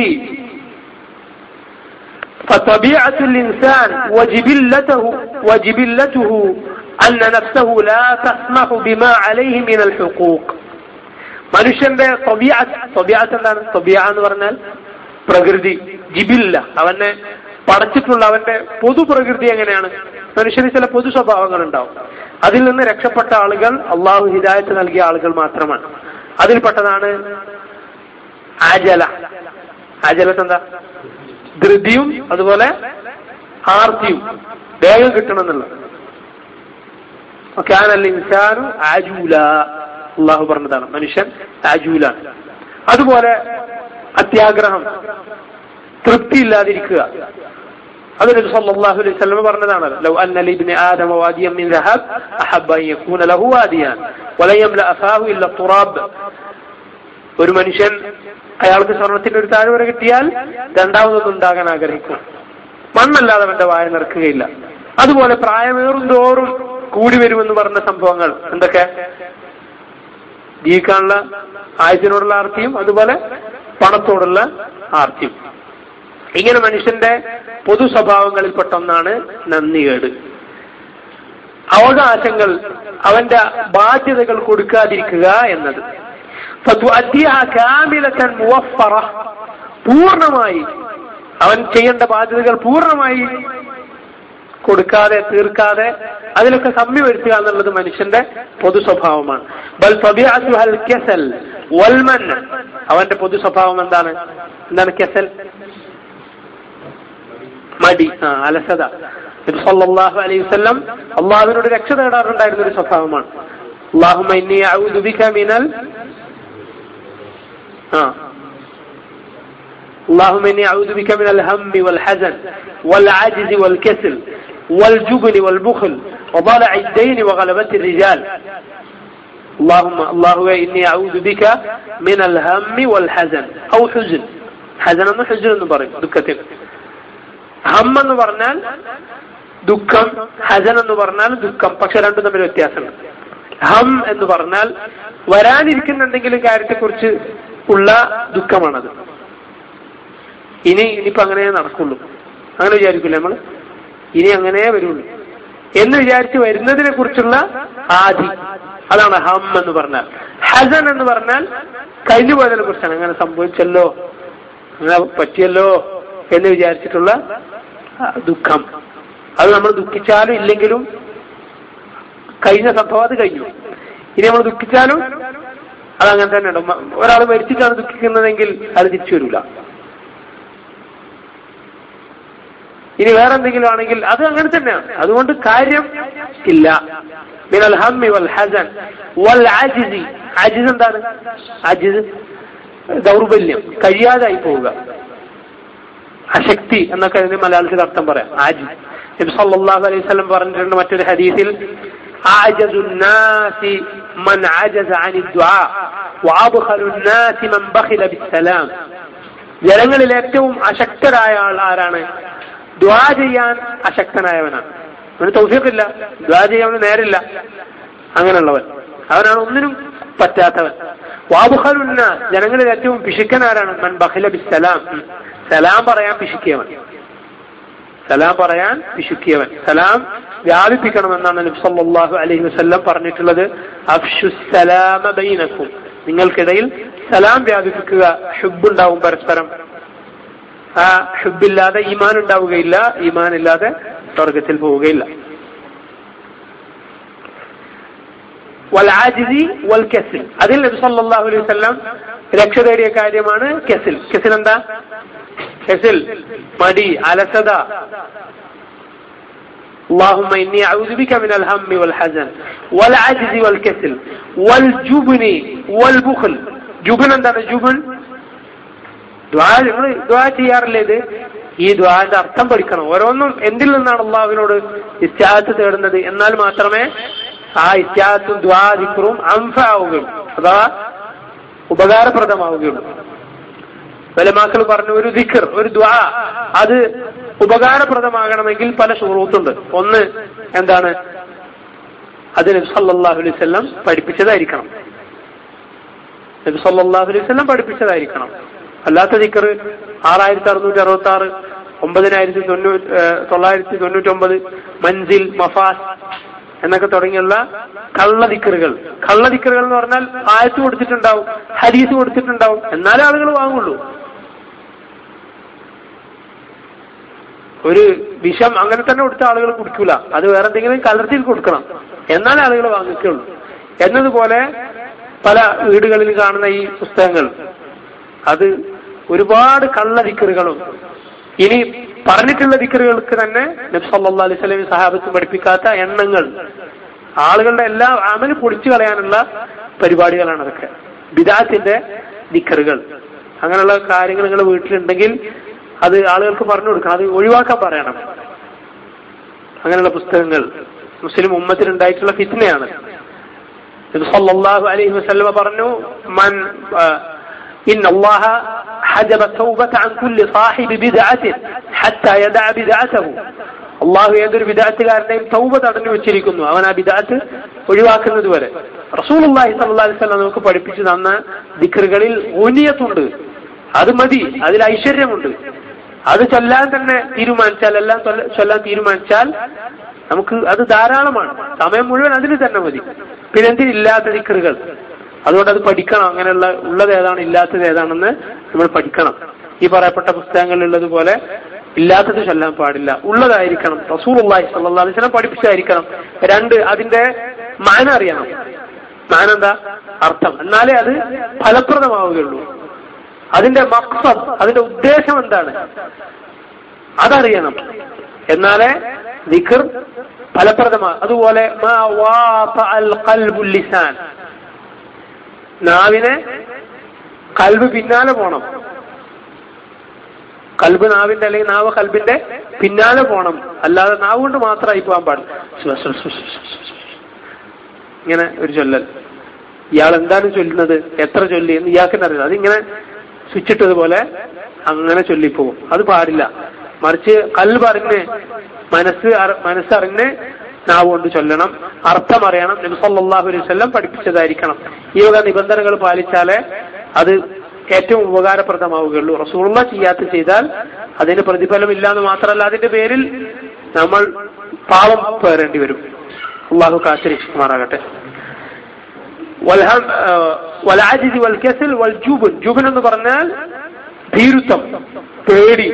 فطبيعة الإنسان وجبلته وجبلته أن نفسه لا تسمح بما عليه من الحقوق മനുഷ്യന്റെ തൊബിയാത്ത് എന്താണ് തൊബിയ എന്ന് പറഞ്ഞാൽ പ്രകൃതി ജിബില്ല അവനെ പടച്ചിട്ടുള്ള അവന്റെ പൊതുപ്രകൃതി എങ്ങനെയാണ് മനുഷ്യന് ചില പൊതു സ്വഭാവങ്ങൾ ഉണ്ടാവും അതിൽ നിന്ന് രക്ഷപ്പെട്ട ആളുകൾ അള്ളാഹു ഹിദായത്ത് നൽകിയ ആളുകൾ മാത്രമാണ് അതിൽപ്പെട്ടതാണ് ആജല ആജലത്ത് എന്താ ധൃതിയും അതുപോലെ ആർത്തിയും വേഗം കിട്ടണം എന്നുള്ളത് കാനൽ ഇൻസാനു ആജൂല അള്ളാഹു പറഞ്ഞതാണ് മനുഷ്യൻ ആജൂലാണ് അതുപോലെ അത്യാഗ്രഹം തൃപ്തിയില്ലാതിരിക്കുക അത് നബി സല്ലല്ലാഹു അലൈഹി വസല്ലം പറഞ്ഞതാണ് ലൗ അന്ന ലിബ്നി ആദമ വാദിയൻ മിൻ ദഹബ് അഹബ്ബ അൻ യകൂന ലഹു വാദിയാൻ വല യംല അഫാഹു ഇല്ല തുറാബ് ഒരു മനുഷ്യൻ അയാൾക്ക് സ്വർണത്തിന്റെ ഒരു താഴ്വര കിട്ടിയാൽ രണ്ടാമതൊന്നും ഉണ്ടാകാൻ ആഗ്രഹിക്കും മണ്ണല്ലാതെ അവന്റെ വായ നിറക്കുകയില്ല അതുപോലെ പ്രായമേറും തോറും കൂടി വരുമെന്ന് പറഞ്ഞ സംഭവങ്ങൾ എന്തൊക്കെ ജീവിക്കാനുള്ള ആയുസിനോടുള്ള ആർത്തിയും അതുപോലെ പണത്തോടുള്ള ആർത്തിയും ഇങ്ങനെ മനുഷ്യന്റെ പൊതു സ്വഭാവങ്ങളിൽപ്പെട്ട ഒന്നാണ് നന്ദികേട് അവകാശങ്ങൾ അവന്റെ ബാധ്യതകൾ കൊടുക്കാതിരിക്കുക എന്നത് പൂർണ്ണമായി അവൻ ചെയ്യേണ്ട ബാധ്യതകൾ പൂർണ്ണമായി കൊടുക്കാതെ തീർക്കാതെ അതിലൊക്കെ സമ്മി വരുത്തുക എന്നുള്ളത് മനുഷ്യന്റെ പൊതു സ്വഭാവമാണ് ബൽ കെസൽ വൽമൻ അവന്റെ പൊതു സ്വഭാവം എന്താണ് എന്താണ് കെസൽ മടി ആ അലസത സല്ലല്ലാഹു അലൈഹി വസല്ലം അള്ളാഹുവിനോട് രക്ഷ തേടാറുണ്ടായിരുന്ന ഒരു സ്വഭാവമാണ് اللهم إني أعوذ بك من ال آه. اللهم إني أعوذ بك من الهم والحزن والعجز والكسل والجبن والبخل وضلع الدين وغلبة الرجال اللهم الله إني أعوذ بك من الهم والحزن أو حزن حزن أنه حزن نبرك دكتك ഹം എന്ന് പറഞ്ഞാൽ ദുഃഖം ഹസൻ എന്ന് പറഞ്ഞാൽ ദുഃഖം പക്ഷെ രണ്ടും തമ്മിൽ വ്യത്യാസമുണ്ട് ഹം എന്ന് പറഞ്ഞാൽ വരാനിരിക്കുന്ന എന്തെങ്കിലും കാര്യത്തെക്കുറിച്ച് ഉള്ള ദുഃഖമാണത് ഇനി ഇനിയിപ്പോ അങ്ങനെ നടക്കുള്ളൂ അങ്ങനെ വിചാരിക്കില്ല നമ്മൾ ഇനി അങ്ങനെ വരുള്ളൂ എന്ന് വിചാരിച്ച് വരുന്നതിനെ കുറിച്ചുള്ള ആദി അതാണ് ഹം എന്ന് പറഞ്ഞാൽ ഹസൻ എന്ന് പറഞ്ഞാൽ കഴിഞ്ഞു പോയതിനെ കുറിച്ചാണ് അങ്ങനെ സംഭവിച്ചല്ലോ അങ്ങനെ പറ്റിയല്ലോ എന്ന് വിചാരിച്ചിട്ടുള്ള ദുഃഖം അത് നമ്മൾ ദുഃഖിച്ചാലും ഇല്ലെങ്കിലും കഴിഞ്ഞ സംഭവം അത് കഴിഞ്ഞു ഇനി നമ്മൾ ദുഃഖിച്ചാലും അത് അങ്ങനെ തന്നെയാണ് ഒരാൾ മരിച്ചിട്ടാണ് ദുഃഖിക്കുന്നതെങ്കിൽ അത് തിരിച്ചു വരില്ല ഇനി വേറെ എന്തെങ്കിലും ആണെങ്കിൽ അത് അങ്ങനെ തന്നെയാണ് അതുകൊണ്ട് കാര്യം ഇല്ല മിനൽ ഹമ്മി വൽ ഹസൻ വൽ അജിസി അജിസ് എന്താണ് അജിസ് ദൗർബല്യം കഴിയാതായി പോവുക അശക്തി എന്നൊക്കെ അതിന് മലയാളത്തിൽ അർത്ഥം പറയാം ആജി നബി സല്ലല്ലാഹു അലൈഹി വസല്ലം പറഞ്ഞിട്ടുണ്ട് മറ്റൊരു ഹദീസിൽ أعجز الناس من عجز عن الدعاء وأبخل الناس من بخل بالسلام ജനങ്ങളിൽ ഏറ്റവും അശക്തരായ ആൾ ആരാണ് ദ്വാ ചെയ്യാൻ അശക്തനായവനാണ് അവന് തൗഫീഖില്ല ദ്വാ ചെയ്യാൻ നേരില്ല അങ്ങനെയുള്ളവൻ അവനാണ് ഒന്നിനും പറ്റാത്തവൻ വാബുഖലുന്ന ജനങ്ങളിൽ ഏറ്റവും പിശുക്കൻ ആരാണ് മൻ ബഖില ബിസ്സലാം സലാം പറയാൻ പിശുക്കിയവൻ സലാം പറയാൻ വിശുക്കിയവൻ സലാം വ്യാപിപ്പിക്കണമെന്നാണ് നബി സല്ലല്ലാഹു അലൈഹി വസല്ലം പറഞ്ഞിട്ടുള്ളത് അഫ്ഷു സലാമ ബൈനക്കും നിങ്ങൾക്കിടയിൽ സലാം വ്യാപിപ്പിക്കുക ഹുബുണ്ടാവും പരസ്പരം ആ ഹുബില്ലാതെ ഈമാൻ ഉണ്ടാവുകയില്ല ഈമാൻ ഇല്ലാതെ സ്വർഗത്തിൽ പോവുകയില്ല വൽആജിസി വൽ കെസിൽ അതിൽ നബി സല്ലല്ലാഹു അലൈഹി വസല്ലം രക്ഷ തേടിയ കാര്യമാണ് കെസിൽ കെസിൽ എന്താ കെസിൽ മടി അലസത اللهم إني أعوذ بك من الهم والحزن والعجز والكسل والجبن والبخل جبن എന്താണ് ജുബൻ ദ്വാ നിങ്ങൾ ദ്വാ ചെയ്യാറില്ലേ ഇത് ഈ ദ്വാന്റെ അർത്ഥം പഠിക്കണം ഓരോന്നും എന്തിൽ നിന്നാണ് അള്ളാഹുവിനോട് ഇസ്റ്റാത്ത് തേടുന്നത് എന്നാൽ മാത്രമേ ആ ഇസ്റ്റാത്തും ദ്വാദിക്കറും അംഫ ആവുകയുള്ളൂ അഥവാ ഉപകാരപ്രദമാവുകയുള്ളൂ വലമാക്കൾ പറഞ്ഞു ഒരു ദിക്കർ ഒരു ദ്വാ അത് ഉപകാരപ്രദമാകണമെങ്കിൽ പല ഷുറൂത്തുണ്ട് ഒന്ന് എന്താണ് അത് നബി സല്ലല്ലാഹു അലൈഹി വസല്ലം പഠിപ്പിച്ചതായിരിക്കണം നബി സല്ലല്ലാഹു അലൈഹി വസല്ലം പഠിപ്പിച്ചതായിരിക്കണം അല്ലാത്ത ദിക്കർ ആറായിരത്തി അറുന്നൂറ്റി അറുപത്തി ആറ് ഒമ്പതിനായിരത്തി തൊണ്ണൂറ്റി തൊള്ളായിരത്തി തൊണ്ണൂറ്റി ഒമ്പത് മൻസിൽ മഫാസ് എന്നൊക്കെ തുടങ്ങിയുള്ള കള്ളദിക്കറുകൾ കള്ളദിക്കറുകൾ എന്ന് പറഞ്ഞാൽ ആയത്ത് കൊടുത്തിട്ടുണ്ടാവും ഹരീസ് കൊടുത്തിട്ടുണ്ടാവും എന്നാലേ ആളുകൾ വാങ്ങുള്ളൂ ഒരു വിഷം അങ്ങനെ തന്നെ കൊടുത്ത ആളുകൾ കുടിക്കൂല അത് വേറെ എന്തെങ്കിലും കലർത്തിൽ കൊടുക്കണം എന്നാലേ ആളുകൾ വാങ്ങിക്കുള്ളൂ എന്നതുപോലെ പല വീടുകളിൽ കാണുന്ന ഈ പുസ്തകങ്ങൾ അത് ഒരുപാട് കള്ള ദിക്കറുകളും ഇനി പറഞ്ഞിട്ടുള്ള ദിക്കറുകൾക്ക് തന്നെ നബി സല്ലല്ലാഹു അലൈഹി വസല്ലം സഹാബത്ത് പഠിപ്പിക്കാത്ത എണ്ണങ്ങൾ ആളുകളുടെ എല്ലാ അമല് പൊളിച്ചു കളയാനുള്ള പരിപാടികളാണ് അതൊക്കെ ബിദാത്തിന്റെ ദിക്കറുകൾ അങ്ങനെയുള്ള കാര്യങ്ങൾ നിങ്ങൾ വീട്ടിലുണ്ടെങ്കിൽ അത് ആളുകൾക്ക് പറഞ്ഞു കൊടുക്കണം അത് ഒഴിവാക്കാൻ പറയണം അങ്ങനെയുള്ള പുസ്തകങ്ങൾ മുസ്ലിം ഉമ്മത്തിൽ ഉണ്ടായിട്ടുള്ള ഫിത്നയാണ് നബി സല്ലല്ലാഹു അലൈഹി വസല്ലമ പറഞ്ഞു മൻ إن الله حجب التوبة عن كل صاحب بدعة حتى يدع بدعته അള്ളാഹു ഏതൊരു വിദാത്തുകാരനെയും തൗബ തടഞ്ഞു വെച്ചിരിക്കുന്നു അവൻ ആ വിദാത്ത് ഒഴിവാക്കുന്നത് വരെ റസൂലുള്ളാഹി സ്വല്ലല്ലാഹി അലൈഹി വസല്ലം നമുക്ക് പഠിപ്പിച്ചു തന്ന ദിക്റുകളിൽ ഊനിയത്തുണ്ട് അത് മതി അതിൽ ഐശ്വര്യമുണ്ട് അത് ചൊല്ലാൻ തന്നെ തീരുമാനിച്ചാൽ എല്ലാം ചൊല്ല- ചൊല്ലാൻ തീരുമാനിച്ചാൽ നമുക്ക് അത് ധാരാളമാണ് സമയം മുഴുവൻ അതിന് തന്നെ മതി പിന്നെ എന്തിനില്ലാത്ത ദിക്റുകൾ അതുകൊണ്ട് അത് പഠിക്കണം അങ്ങനെയുള്ള ഉള്ളത് ഏതാണ് ഇല്ലാത്തത് ഏതാണെന്ന് നമ്മൾ പഠിക്കണം ഈ പറയപ്പെട്ട പുസ്തകങ്ങളിലുള്ളതുപോലെ ഇല്ലാത്തത് ചൊല്ലാൻ പാടില്ല ഉള്ളതായിരിക്കണം റസൂലുള്ളാഹി സ്വല്ലല്ലാഹു അലൈഹി വസല്ലം പഠിപ്പിച്ചായിരിക്കണം രണ്ട് അതിന്റെ മാന അറിയണം മാന എന്താ അർത്ഥം എന്നാലേ അത് ഫലപ്രദമാവുകയുള്ളൂ അതിന്റെ മക്സദ് അതിന്റെ ഉദ്ദേശം എന്താണ് അതറിയണം എന്നാലേ ദിഖർ ഫലപ്രദമാണ് അതുപോലെ മാ വാഫഅ അൽ ഖൽബുൽ ലിസാൻ നാവിനെ കൽബ് പിന്നാലെ പോണം കൽബ് നാവിന്റെ അല്ലെങ്കിൽ നാവ് കൽബിന്റെ പിന്നാലെ പോണം അല്ലാതെ നാവ് കൊണ്ട് മാത്രമായി പോകാൻ പാടില്ല ഇങ്ങനെ ഒരു ചൊല്ലൽ ഇയാൾ എന്താണ് ചൊല്ലുന്നത് എത്ര ചൊല്ലി എന്ന് ഇയാൾക്ക് അറിയില്ല അതിങ്ങനെ സ്വിച്ചിട്ടതുപോലെ അങ്ങനെ ചൊല്ലിപ്പോകും അത് പാടില്ല മറിച്ച് കൽബറിഞ്ഞ് മനസ്സ് അറി- മനസ്സറിഞ്ഞ് നാവ് കൊണ്ട് ചൊല്ലണം അർത്ഥം അറിയണം നബി സല്ലല്ലാഹു അലൈഹി വസല്ലം പഠിപ്പിച്ചതായിരിക്കണം ഈ വക നിബന്ധനകൾ പാലിച്ചാലേ അത് ഏറ്റവും ഉപകാരപ്രദമാവുകയുള്ളൂ റസൂള്ള ചെയ്യാത്ത ചെയ്താൽ അതിന് പ്രതിഫലമില്ല എന്ന് മാത്രമല്ല അതിന്റെ പേരിൽ നമ്മൾ പാവം പേറേണ്ടി വരും അള്ളാഹു കാത്തിരിക്കുമാറാകട്ടെ വൽഹം- ആ, വൽഅജ്ജ് വൽകസൽ വൽജുബൻ ജുബൻ എന്ന് പറഞ്ഞാൽ ഭീരുത്വം പേടി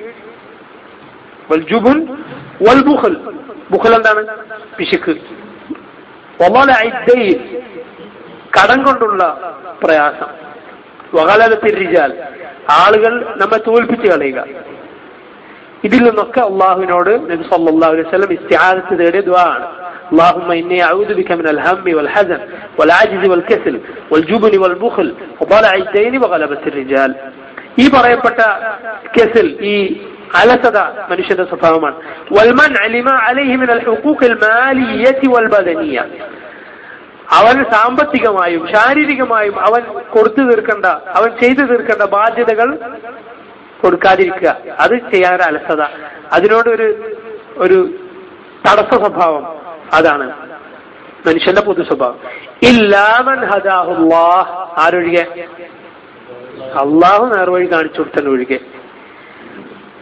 വൽജുബൻ വൽബുഖൽ ബുഖൽ എന്താണ് പിശുക്ക് വളലഅ ഇദ്ദൈൻ കടം കൊണ്ടുള്ള പ്രയാസം വകലത്തിൽ റിജാൽ ആളുകൾ നമ്മെ തോൽപ്പിച്ച് കളയുക ഇതിൽ നിന്നൊക്കെ അള്ളാഹുവിനോട് നബി സല്ലല്ലാഹു അലൈഹി വസല്ലം ഇസ്തിആദത്ത് തേടിയ ദുആ ആണ് اللهم إني أعوذ بك من الهم والحزن والعجز والكسل والجبن والبخل وضلع الدين وغلبة الرجال ഈ പറയപ്പെട്ട കെസിൽ ഈ അലസത മനുഷ്യന്റെ സ്വഭാവമാണ് വൽമൻ അലിമ അലൈഹി മിനൽ ഹുഖൂഖിൽ മാലിയത്തി വൽ ബദനിയ അവൻ സാമ്പത്തികമായും ശാരീരികമായും അവൻ കൊടുത്തു തീർക്കേണ്ട അവൻ ചെയ്തു തീർക്കേണ്ട ബാധ്യതകൾ കൊടുക്കാതിരിക്കുക അത് ചെയ്യാൻ ഒരു അലസത അതിനോടൊരു ഒരു തടസ്സ സ്വഭാവം അതാണ് മനുഷ്യന്റെ പൊതു സ്വഭാവം ഇല്ലാമൻ ഹദാഹുല്ലാഹ് ആരൊഴികെ അള്ളാഹു നേർവഴി കാണിച്ചു കൊടുത്തന്നെ ഒഴികെ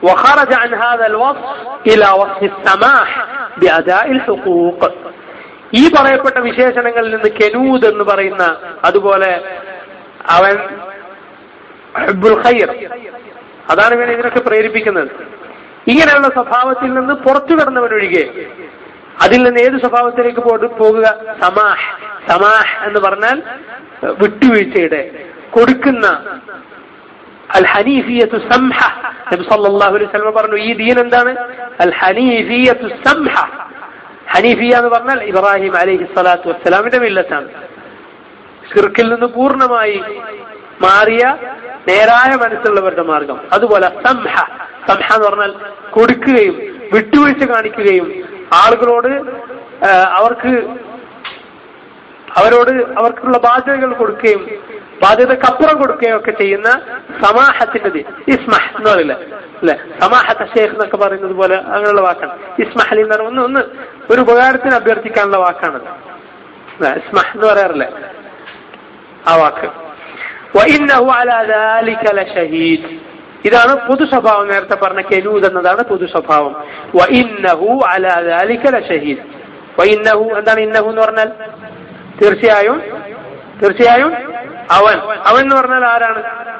وخرج عن هذا الوصف إلى وصف السماح بأداء الحقوق ഈ പറയപ്പെട്ട വിശേഷണങ്ങളിൽ നിന്ന് കെനൂദ് എന്ന് പറയുന്ന അതുപോലെ അവൻ ഹബ്ബുൽ ഖൈർ അതാണ് ഇവനെ ഇതിനൊക്കെ പ്രേരിപ്പിക്കുന്നത് ഇങ്ങനെയുള്ള സ്വഭാവത്തിൽ നിന്ന് പുറത്തു കടന്നവനൊഴികെ അതിൽ നിന്ന് ഏത് സ്വഭാവത്തിലേക്ക് പോ- പോകുക സമാഹ് സമാഹ് എന്ന് പറഞ്ഞാൽ ഏഹ്, വിട്ടുവീഴ്ചയുടെ കൊടുക്കുന്ന അൽ ഹനീഫിയത്തു സംഹ നബി സല്ലല്ലാഹു അലൈഹി വസല്ലം പറഞ്ഞു ഈ ദീൻ എന്താണ് അൽ ഹനീഫിയത്തു സംഹ ഹനീഫിയ എന്ന് പറഞ്ഞാൽ ഇബ്രാഹിം അലൈഹി സ്വലാത്തു വസ്സലാമിന്റെ മില്ലത്താണ് ഷിർക്കിൽ നിന്ന് പൂർണ്ണമായി മാറിയ നേരായ മനസ്സുള്ളവരുടെ മാർഗം അതുപോലെ സംഹ സംഹ എന്ന് പറഞ്ഞാൽ കൊടുക്കുകയും വിട്ടുവീഴ്ച കാണിക്കുകയും ആളുകളോട് ആ, അവർക്ക് അവരോട് അവർക്കുള്ള ബാധ്യതകൾ കൊടുക്കുകയും ബാധ്യതക്കപ്പുറം കൊടുക്കുകയും ഒക്കെ ചെയ്യുന്ന സമാഹത്തിന്റെ ദീൻ. ഇസ്മഹ് എന്ന് പറയില്ല അല്ലെ സമാഹത്ത ഷേഖ് എന്നൊക്കെ പറയുന്നത് പോലെ അങ്ങനെയുള്ള വാക്കാണ് ഇസ്മഹലി എന്ന് പറയുന്നത് ഒന്ന് ഒന്ന് ഒരു ഉപകാരത്തിന് അഭ്യർത്ഥിക്കാനുള്ള വാക്കാണ് ഇസ്മഹ് എന്ന് പറയാറില്ലേ ആ വാക്ക് وإنه على ذلك لشهيد ഇതാണ് പൊതു സ്വഭാവം നേരത്തെ പറഞ്ഞ കെനൂദ് എന്നതാണ് പൊതു സ്വഭാവം വഇന്നഹു അലാ ذلك ലഷഹീദ് വഇന്നഹു എന്താണ് ഇന്നഹു എന്ന് പറഞ്ഞാൽ തീർച്ചയായും തീർച്ചയായും അവൻ അവൻ എന്ന് പറഞ്ഞാൽ ആരാണ്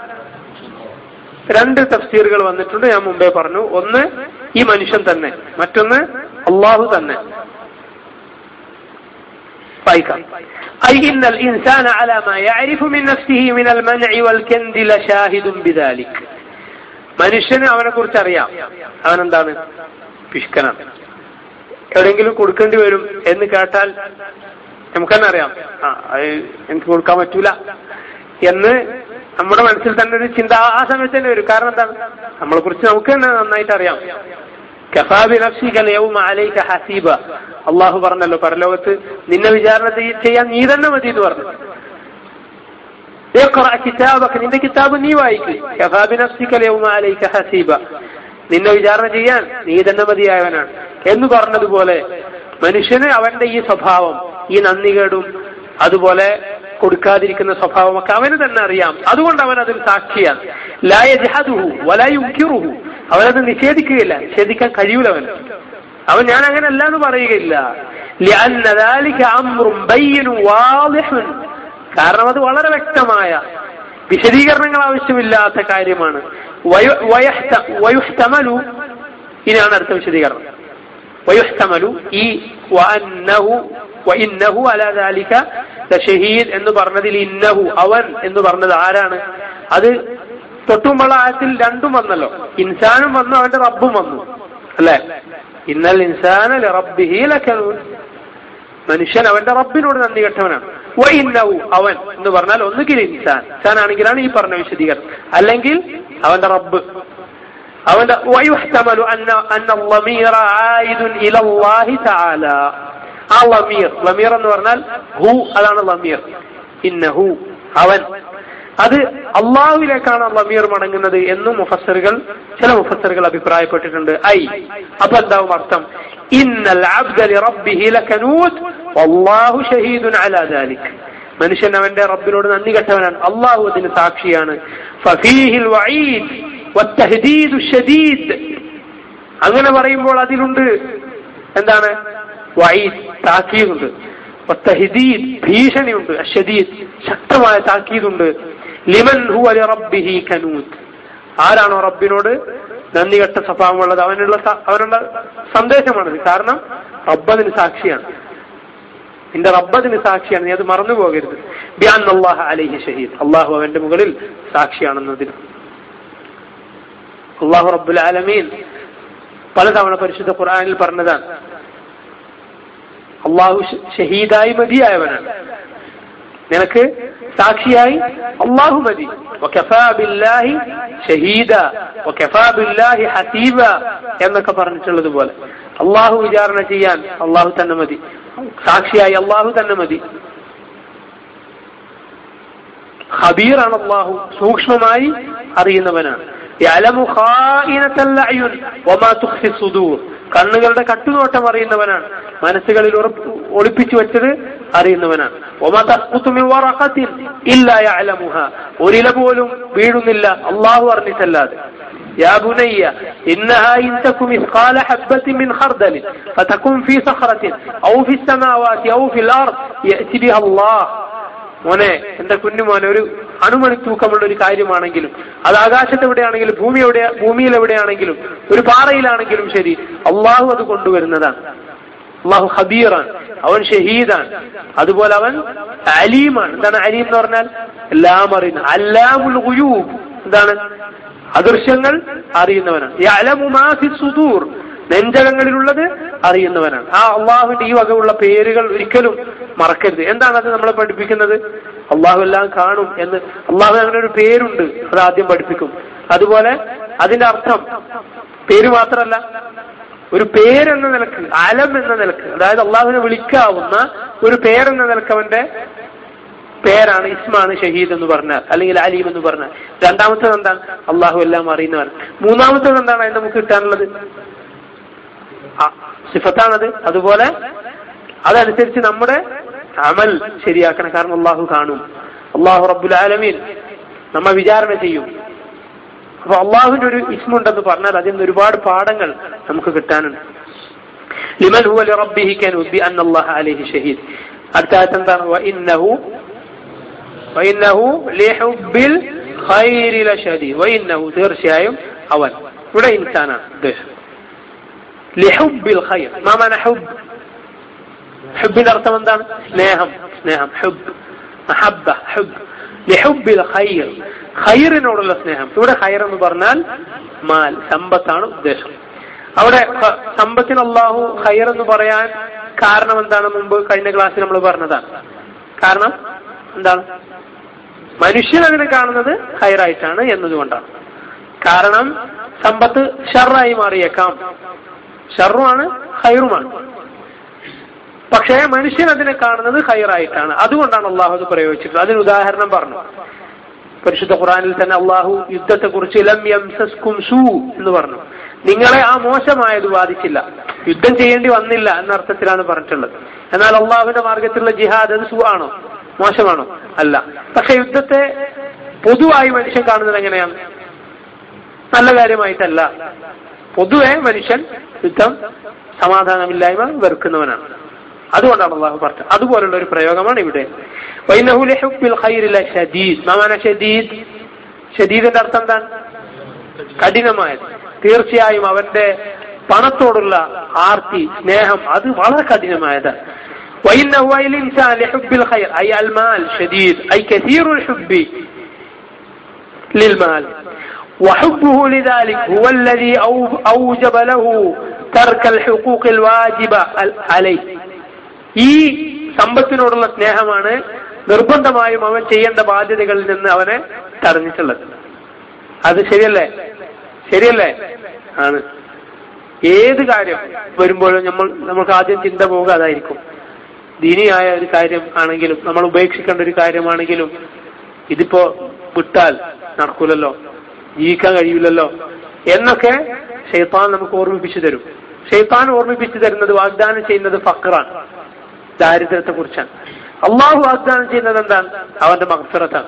രണ്ട് തഫ്സീറുകൾ വന്നിട്ടുണ്ട് ഞാൻ മുമ്പേ പറഞ്ഞു ഒന്ന് ഈ മനുഷ്യൻ തന്നെ മറ്റൊന്ന് അള്ളാഹു തന്നെ വായിക്കാം أي إن الإنسان على ما يعرف من نفسه من المنع والكند لشاهد بذلك മനുഷ്യന് അവനെ കുറിച്ച് അറിയാം അവൻ എന്താണ് പിഷ്കനാണ് എവിടെയെങ്കിലും കൊടുക്കേണ്ടി വരും എന്ന് കേട്ടാൽ നമുക്ക് തന്നെ അറിയാം ആ അത് എനിക്ക് കൊടുക്കാൻ പറ്റൂല എന്ന് നമ്മുടെ മനസ്സിൽ തന്നെ ഒരു ചിന്ത ആ സമയത്ത് തന്നെ വരും കാരണം എന്താണ് നമ്മളെ കുറിച്ച് നമുക്ക് തന്നെ നന്നായിട്ട് അറിയാം കഫാബി നഫ്സിക യൗമ അലൈക ഹസീബ അള്ളാഹു പറഞ്ഞല്ലോ പരലോകത്ത് നിന്നെ വിചാരണ ചെയ്യ- ചെയ്യാൻ നീ തന്നെ മതി എന്ന് പറഞ്ഞു اقرأ كتابك നിന്റെ കിതാബ് നീ വായിക്ക് കഫാബി നഫ്സിക യൗമ അലൈക ഹസീബ നിന്നെ വിചാരണ ചെയ്യാൻ നീ തന്നെ മതിയായവനാണ് എന്ന് പറഞ്ഞതുപോലെ മനുഷ്യന് അവന്റെ ഈ സ്വഭാവം ഈ നന്ദികേടും അതുപോലെ കൊടുക്കാതിരിക്കുന്ന സ്വഭാവമൊക്കെ അവന് തന്നെ അറിയാം അതുകൊണ്ട് അവൻ അതിൽ സാക്ഷിയാണ് ലായജഹദുഹു വലായുക്കിറുഹു അവനത് നിഷേധിക്കുകയില്ല നിഷേധിക്കാൻ കഴിയൂല അവൻ അവൻ ഞാൻ അങ്ങനെ അല്ല എന്ന് പറയുകയില്ല لأن ذلك أمر بين واضح കാരണം അത് വളരെ വ്യക്തമായ വിശദീകരണങ്ങൾ ആവശ്യമില്ലാത്ത കാര്യമാണ് വയു- വയഹ്ത- വയുഹ്തമലു ഇനിയാണ് അടുത്ത വിശദീകരണം വയുഹ്തമലു ഈ വഅന്നഹു വഇന്നഹു അലാ ദാലിക ലഷഹീദ് എന്ന് പറഞ്ഞതിൽ ഇന്നഹു അവൻ എന്ന് പറഞ്ഞത് ആരാണ് അത് തൊട്ടുമുള്ള ആയത്തിൽ രണ്ടും വന്നല്ലോ ഇൻസാനും വന്നു അവന്റെ റബ്ബും വന്നു അല്ലെ ഇന്നൽ ഇൻസാന റബ്ബിഹി ലക്കനൂൻ മനുഷ്യൻ അവന്റെ റബ്ബിനോട് നന്ദി കെട്ടവനാണ് വൈന്നവു അവൻ എന്ന് പറഞ്ഞാൽ ഒന്നുകിൽ ഇൻസാൻ ഇൻസാൻ ആണെങ്കിലാണ് ഈ പറഞ്ഞ വിശദീകരണം അല്ലെങ്കിൽ അവന്റെ റബ്ബ് അവന്റെ വയുഹ്തമലു അന്ന അന്ന الضمير عائد الى الله تعالى ആ ലമീർ ലമീർ എന്ന് പറഞ്ഞാൽ ഹു അതാണ് ലമീർ ഇന്നഹു അവൻ അത് അള്ളാഹുവിലേക്കാണ് ലമീർ മടങ്ങുന്നത് എന്നും മുഫസറുകൾ ചില മുഫസറുകൾ അഭിപ്രായപ്പെട്ടിട്ടുണ്ട് ഐ അപ്പൊ എന്താവും അർത്ഥം ഇന്നൽ അബ്ദ ലിറബ്ബിഹി ലകനൂത് വല്ലാഹു ഷഹീദുൻ അലാ ദാലിക് മനുഷ്യൻ അവന്റെ റബ്ബിനോട് നന്ദി കെട്ടവനാണ് അള്ളാഹു അതിന് സാക്ഷിയാണ് ഫഫീഹിൽ വഈദ് വത്തഹ്ദീദു ഷദീദ് അങ്ങനെ പറയുമ്പോൾ അതിലുണ്ട് എന്താണ് വഈദ് താക്കീതുണ്ട് വത്തഹ്ദീദ് ഭീഷണിയുണ്ട് അഷദീദ് ശക്തമായ താക്കീതുണ്ട് ലിമൻ ഹുവ ലിറബ്ബിഹി കനൂത് ആരാണോ റബ്ബിനോട് നന്ദി കെട്ട സ്വഭാവമുള്ളത് അവനുള്ള സ- അവനുള്ള സന്ദേശമാണത് കാരണം റബ്ബതിന് സാക്ഷിയാണ് നിന്റെ റബ്ബതിന് സാക്ഷിയാണ് നീ അത് മറന്നു പോകരുത് ബിയാൻ അള്ളാഹ് അലൈഹി ഷഹീദ് അള്ളാഹു അവന്റെ മുകളിൽ സാക്ഷിയാണെന്നതിന് അള്ളാഹു റബ്ബുൽ ആലമീൻ പലതവണ പരിശുദ്ധ ഖുർആനിൽ പറഞ്ഞതാണ് അള്ളാഹു ഷ- ഷഹീദായി മതിയായവനാണ് നിനക്ക് സാക്ഷിയായി അള്ളാഹു മതി വകഫാ ബില്ലാഹി ഷഹീദ വകഫാ ബില്ലാഹി ഹസീബ എന്നൊക്കെ പറഞ്ഞിട്ടുള്ളത് പോലെ അള്ളാഹു വിചാരണ ചെയ്യാൻ അള്ളാഹു തന്നെ മതി സാക്ഷിയായി അള്ളാഹു തന്നെ മതി ഖബീറാണ് അള്ളാഹു സൂക്ഷ്മമായി അറിയുന്നവനാണ് യഅലമു ഖായിനത്തൽ അയുൻ വമാ തുഖ്ഫി സുദൂർ കണ്ണുകളുടെ കട്ടുനോട്ടം അറിയുന്നവനാണ് മനസ്സുകളിൽ ഉറപ്പ് ഒളിപ്പിച്ചു വെച്ചത് അറിയുന്നവനാണ് വമാ തസ്ഖുതു മിൻ വറഖത്തിൻ ഇല്ലാ യഅലമുഹ ഒരില പോലും വീഴുന്നില്ല അള്ളാഹു അറിഞ്ഞിട്ടല്ലാതെ يا بني إنها إن تك مثقال حبة من خردل فتكن في صخرة أو في السماوات أو في الأرض يأتي بها الله മോനെ എന്റെ കുഞ്ഞു മോനെ ഒരു അണുമണി തൂക്കമുള്ള ഒരു കാര്യമാണെങ്കിലും അത് ആകാശത്ത് എവിടെയാണെങ്കിലും ഭൂമി എവിടെ ഭൂമിയിൽ എവിടെയാണെങ്കിലും ഒരു പാറയിലാണെങ്കിലും ശരി അള്ളാഹു അത് കൊണ്ടുവരുന്നതാണ് അള്ളാഹു ഹബീറാണ് അവൻ ഷഹീദാണ് അതുപോലെ അവൻ അലീമാണ് എന്താണ് അലീം എന്ന് പറഞ്ഞാൽ എല്ലാം അറിയുന്ന അല്ലാമുൽ ഗുയൂബ് എന്താണ് അദൃശ്യങ്ങൾ അറിയുന്നവനാണ് യഅലമു മാ ഫി സുദൂർ നെഞ്ചകങ്ങളിലുള്ളത് അറിയുന്നവനാണ് ആ അള്ളാഹുവിന്റെ ഈ വകയുള്ള പേരുകൾ ഒരിക്കലും മറക്കരുത് എന്താണ് അത് നമ്മളെ പഠിപ്പിക്കുന്നത് അള്ളാഹു എല്ലാം കാണും എന്ന് അള്ളാഹു അങ്ങനെ ഒരു പേരുണ്ട് അത് ആദ്യം പഠിപ്പിക്കും അതുപോലെ അതിന്റെ അർത്ഥം പേര് മാത്രമല്ല ഒരു പേരെന്ന നിലക്ക് അലം എന്ന നിലക്ക് അതായത് അള്ളാഹുവിനെ വിളിക്കാവുന്ന ഒരു പേരെന്ന നിലക്ക് അവന്റെ പേരാണ് ഇസ്മാണ് ഷഹീദ് എന്ന് പറഞ്ഞാൽ അല്ലെങ്കിൽ അലീം എന്ന് പറഞ്ഞാൽ രണ്ടാമത്തേത് എന്താണ് അള്ളാഹു എല്ലാം അറിയുന്നവൻ മൂന്നാമത്തേത് എന്താണ് അതിന് നമുക്ക് കിട്ടാനുള്ളത് ആ, സിഫത്താണത് അതുപോലെ അതനുസരിച്ച് നമ്മുടെ അമൽ ശരിയാക്കണം കാരണം അള്ളാഹു കാണും അള്ളാഹു റബ്ബുൽ ആലമീൻ നമ്മെ വിചാരണ ചെയ്യും അപ്പൊ അള്ളാഹുവിന്റെ ഒരു ഇസ്മുണ്ടെന്ന് പറഞ്ഞാൽ അതിൽ നിന്ന് ഒരുപാട് പാഠങ്ങൾ നമുക്ക് കിട്ടാനുണ്ട് ലിമൻ ഹുവ ലിറബ്ബിഹി കനു ബി അന്ന അല്ലാഹ അലൈഹി ഷഹീദ് അടുത്ത ആയത്ത് എന്താണ് വഇന്നഹു വഇന്നഹു ലിഹുബ്ബിൽ ഖൈരി ലശദീദ് വഇന്നഹു തീർച്ചയായും അവൻ ഇവിടെ ഇൻസാനാണ് ഉദ്ദേശം ലിഹുബ്ബിൽ ഖൈർ മാ മാന ഹുബ് ഹുബിന്റെ അർത്ഥം എന്താണ് സ്നേഹം സ്നേഹം ഹുബ് മഹബ്ബ ഹുബ് ലിഹുബ്ബിൽ ഖൈർ ഖൈറിനോടുള്ള സ്നേഹം ഇവിടെ ഖൈർ എന്ന് പറഞ്ഞാൽ മാൽ സമ്പത്താണ് ഉദ്ദേശം അവിടെ ഖ- സമ്പത്തിന് അള്ളാഹു ഖൈർ എന്ന് പറയാൻ കാരണം എന്താണ് മുമ്പ് കഴിഞ്ഞ ക്ലാസ്സിൽ നമ്മൾ പറഞ്ഞതാണ് കാരണം എന്താണ് മനുഷ്യൻ അതിനെ കാണുന്നത് ഹൈറായിട്ടാണ് എന്നതുകൊണ്ടാണ് കാരണം സമ്പത്ത് ഷർറായി മാറിയേക്കാം ഷർറുമാണ് ഹൈറുമാണ് പക്ഷേ മനുഷ്യൻ അതിനെ കാണുന്നത് ഹൈറായിട്ടാണ് അതുകൊണ്ടാണ് അള്ളാഹു അത് പ്രയോഗിച്ചിട്ടുള്ളത് അതിന് ഉദാഹരണം പറഞ്ഞു പരിശുദ്ധ ഖുറാനിൽ തന്നെ അള്ളാഹു യുദ്ധത്തെ കുറിച്ച് ലം യംസസ്കും സൂ എന്ന് പറഞ്ഞു നിങ്ങളെ ആ മോശമായത് ബാധിച്ചില്ല യുദ്ധം ചെയ്യേണ്ടി വന്നില്ല എന്ന അർത്ഥത്തിലാണ് പറഞ്ഞിട്ടുള്ളത് എന്നാൽ അള്ളാഹുവിന്റെ മാർഗത്തിലുള്ള ജിഹാദ് അത് സൂ ആണോ മോശമാണോ അല്ല പക്ഷെ യുദ്ധത്തെ പൊതുവായി മനുഷ്യൻ കാണുന്നത് എങ്ങനെയാണ് നല്ല കാര്യമായിട്ടല്ല പൊതുവെ മനുഷ്യൻ യുദ്ധം സമാധാനമില്ലായ്മ വെറുക്കുന്നവനാണ് അതുകൊണ്ടാണ് അള്ളാഹു പറഞ്ഞത് അതുപോലുള്ള ഒരു പ്രയോഗമാണ് ഇവിടെ وإنه لحب الخير لشديد ما معنى شديد ഷദീദിന്റെ അർത്ഥം എന്താണ് കഠിനമായത് തീർച്ചയായും അവന്റെ പണത്തോടുള്ള ആർത്തി സ്നേഹം അത് വളരെ കഠിനമായതാണ് وإنه أي الإنسان لحب الخير أي المال شديد أي كثير الحب للمال وحبه لذلك هو الذي أو- أوجب له ترك الحقوق الواجبة عليه ഈ സമ്പത്തിനോടുള്ള സ്നേഹമാണ് നിർബന്ധമായും അവൻ ചെയ്യേണ്ട ബാധ്യതകളിൽ നിന്ന് അവനെ തടഞ്ഞിട്ടുള്ളത് അത് ശരിയല്ലേ ശരിയല്ലേ ആണ് ഏത് കാര്യം വരുമ്പോഴും നമ്മൾ നമുക്ക് ആദ്യം ചിന്ത പോവുക അതായിരിക്കും ദീനിയായ ഒരു കാര്യം ആണെങ്കിലും നമ്മൾ ഉപേക്ഷിക്കേണ്ട ഒരു കാര്യമാണെങ്കിലും ഇതിപ്പോ വിട്ടാൽ നടക്കൂലല്ലോ ജീവിക്കാൻ കഴിയില്ലല്ലോ എന്നൊക്കെ ഷെയ്ത്താൻ നമുക്ക് ഓർമ്മിപ്പിച്ചു തരും ഷെയ്ത്താൻ ഓർമ്മിപ്പിച്ചു തരുന്നത് വാഗ്ദാനം ചെയ്യുന്നത് ഫക്റാണ് ദാരിദ്ര്യത്തെ കുറിച്ചാണ് അള്ളാഹു വാഗ്ദാനം ചെയ്യുന്നത് എന്താണ് അവന്റെ മഹഫിറത്താണ്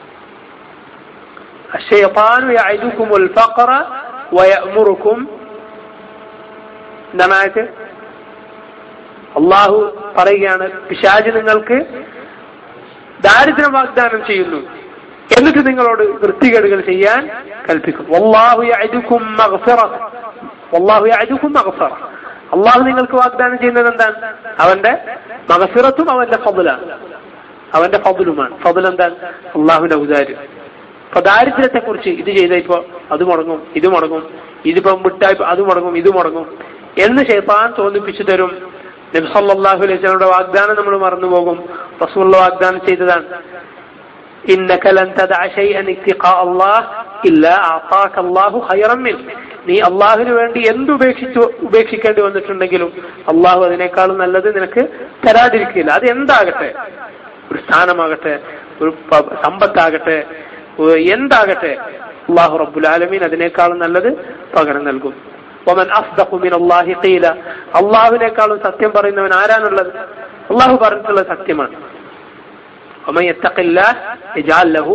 الشيطان يعدكم الفقر ويأمركم എന്താണ് ആയത് അള്ളാഹു പറയുകയാണ് പിശാജ് നിങ്ങൾക്ക് ദാരിദ്ര്യം വാഗ്ദാനം ചെയ്യുന്നു എന്നിട്ട് നിങ്ങളോട് വൃത്തികേടുകൾ ചെയ്യാൻ കൽപ്പിക്കും വല്ലാഹു യഅദുകും മഗ്ഫിറ വല്ലാഹു യഅദുകും മഗ്ഫിറ അള്ളാഹു നിങ്ങൾക്ക് വാഗ്ദാനം ചെയ്യുന്നത് എന്താണ് അവന്റെ മഗഫിറത്തും അവന്റെ ഫضലാണ് അവന്റെ ഫضലുമാണ് ഫضൽ എന്താണ് അള്ളാഹുവിന്റെ ഔദാര്യം അപ്പൊ ദാരിദ്ര്യത്തെ കുറിച്ച് ഇത് ചെയ്ത ഇപ്പൊ അത് മുടങ്ങും ഇത് മുടങ്ങും ഇതിപ്പോ വിട്ടായി അത് മുടങ്ങും ഇത് മുടങ്ങും എന്ന് ഷെയ്ത്താൻ തോന്നിപ്പിച്ചു തരും നബി സല്ലല്ലാഹു അലൈഹി വസല്ലമയുടെ വാഗ്ദാനം നമ്മൾ മറന്നുപോകും റസൂലുള്ള വാഗ്ദാനം ചെയ്തതാണ് إنك لن تدع شيئا اتقاء الله إلا أعطاك الله خيرا منه നീ അള്ളാഹുവിന് വേണ്ടി എന്ത് ഉപേക്ഷിച്ചു ഉപേക്ഷിക്കേണ്ടി വന്നിട്ടുണ്ടെങ്കിലും അള്ളാഹു അതിനേക്കാളും നല്ലത് നിനക്ക് തരാതിരിക്കില്ല അത് എന്താകട്ടെ ഒരു സ്ഥാനമാകട്ടെ ഒരു പ- സമ്പത്താകട്ടെ ഏഹ് എന്താകട്ടെ അള്ളാഹു റബ്ബുൽ ആലമീൻ അതിനേക്കാളും നല്ലത് പകരം നൽകും ഒമൻ അസ്ദഖു മിൻ അല്ലാഹി ഖീല അള്ളാഹുവിനേക്കാളും സത്യം പറയുന്നവൻ ആരാണുള്ളത് അള്ളാഹു പറഞ്ഞിട്ടുള്ള സത്യമാണ് ومن يتق الله يجعل له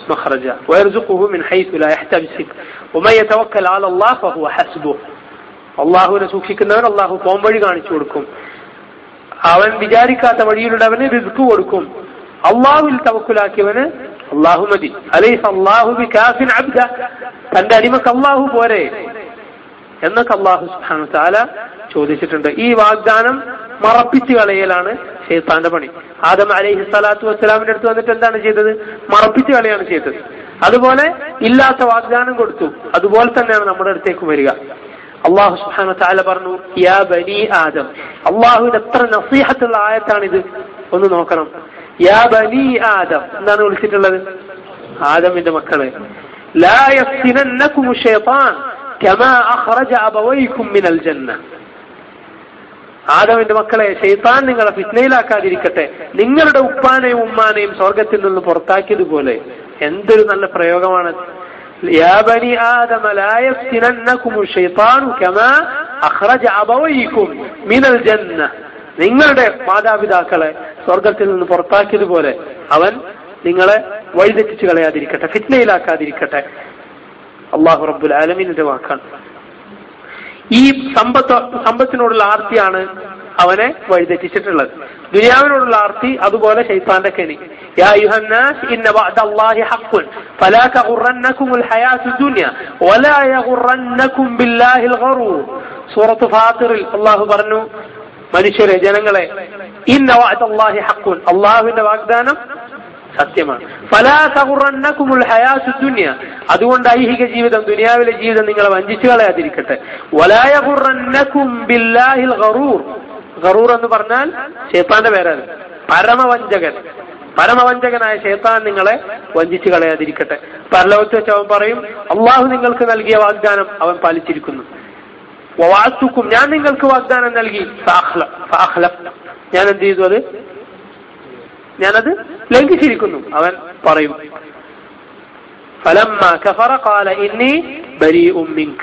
مخرجا ويرزقه من حيث لا يحتسب ومن يتوكل على الله فهو حسبه അള്ളാഹുവിനെ സൂക്ഷിക്കുന്നവൻ അള്ളാഹു പോം വഴി കാണിച്ചു കൊടുക്കും അവൻ വിചാരിക്കാത്ത വഴിയിലൂടെ അവന് റിസ്ക് കൊടുക്കും അള്ളാഹുവിൽ തവക്കുലാക്കിയവന് അള്ളാഹു മതി അലൈസ് അള്ളാഹു ബി കാഫിൻ അബ്ദ തന്റെ അടിമക്ക് അള്ളാഹു പോരെ എന്നൊക്കെ അള്ളാഹു സുബ്ഹാനഹു വ തആല ചോദിച്ചിട്ടുണ്ട് ഈ വാഗ്ദാനം മറപ്പിച്ചു കളയലാണ് ഷെയ്ത്താന്റെ പണി ആദം അലൈഹി സ്വലാത്തു വസ്സലാമിന്റെ അടുത്ത് വന്നിട്ട് എന്താണ് ചെയ്തത് മറപ്പിച്ചു കളയാണ് ചെയ്തത് അതുപോലെ ഇല്ലാത്ത വാഗ്ദാനം കൊടുത്തു അതുപോലെ തന്നെയാണ് നമ്മുടെ അടുത്തേക്ക് വരിക അള്ളാഹു സുബ്ഹാനഹു വ തആല പറഞ്ഞു യാ ബനി ആദം അള്ളാഹുവിന്റെ എത്ര നസീഹത്തുള്ള ആയത്താണിത് ഒന്ന് നോക്കണം യാ ബനി ആദം എന്താണ് വിളിച്ചിട്ടുള്ളത് ആദമിന്റെ മക്കളെ ലാ യഫ്തിനന്നകും ശൈത്താൻ കമാ അഖ്റജ അബവൈക്കും മിനൽ ജന്ന ആദമിന്റെ മക്കളെ ശൈത്താൻ നിങ്ങളെ ഫിത്നയിലാക്കാതിരിക്കട്ടെ നിങ്ങളുടെ ഉപ്പാനെയും ഉമ്മാനെയും സ്വർഗത്തിൽ നിന്ന് പുറത്താക്കിയതുപോലെ എന്തൊരു നല്ല പ്രയോഗമാണ് يا بني آدم لا يفتننكم الشيطان كما أخرج أبويكم من الجنة നിങ്ങളുടെ മാതാപിതാക്കളെ സ്വർഗത്തിൽ നിന്ന് പുറത്താക്കിയതുപോലെ അവൻ നിങ്ങളെ വഴിതെറ്റിച്ച് കളയാതിരിക്കട്ടെ ഫിറ്റ്നയിലാക്കാതിരിക്കട്ടെ അള്ളാഹു റബ്ബുൽ ആലമീനിന്റെ വാക്കാണ് ഈ സമ്പത്ത് സമ്പത്തിനോടുള്ള ആർത്തിയാണ് അവനെ വഴിതെറ്റിച്ചിട്ടുള്ളത് ദുനിയാവിനോടുള്ള ആർത്തി അതുപോലെ ശൈത്താന്റെ കെണി يا أيها الناس إن وعد الله حق فلا تغرنكم الحياة الدنيا ولا يغرنكم بالله الغرور سورة فاطر الله പറഞ്ഞു മനുഷ്യരെ ജനങ്ങളെ ഇന്ന വഅദ അല്ലാഹി ഹഖുൻ അല്ലാഹുവിന്റെ വാഗ്ദാനം സത്യമാണ് ഫലാ തഗുറന്നകുമുൽ ഹയാത്തു ദുനിയ അതുകൊണ്ട് ഐഹിക ജീവിതം ദുനിയാവിലെ ജീവിതം നിങ്ങളെ വഞ്ചിച്ചു കളയാതിരിക്കട്ടെ വലാ യഗുറന്നകും ബില്ലാഹിൽ ഗറൂർ ഗറൂർ എന്ന് പറഞ്ഞാൽ ഷേത്താന്റെ പേരാണ് പരമവഞ്ചകൻ പരമവഞ്ചകനായ ഷേത്താൻ നിങ്ങളെ വഞ്ചിച്ചു കളയാതിരിക്കട്ടെ പരലോകത്ത് വെച്ച് അവൻ പറയും അള്ളാഹു നിങ്ങൾക്ക് നൽകിയ വാഗ്ദാനം അവൻ പാലിച്ചിരിക്കുന്നു വവാത്തുക്കും ഞാൻ നിങ്ങൾക്ക് വാഗ്ദാനം നൽകി ഫാഖ്ല- ഫാഖ്ല. ഞാൻ എന്ത് ചെയ്തു അത് ഞാനത് ലംഘിച്ചിരിക്കുന്നു അവൻ പറയും فلما كفر قال إني بريء منك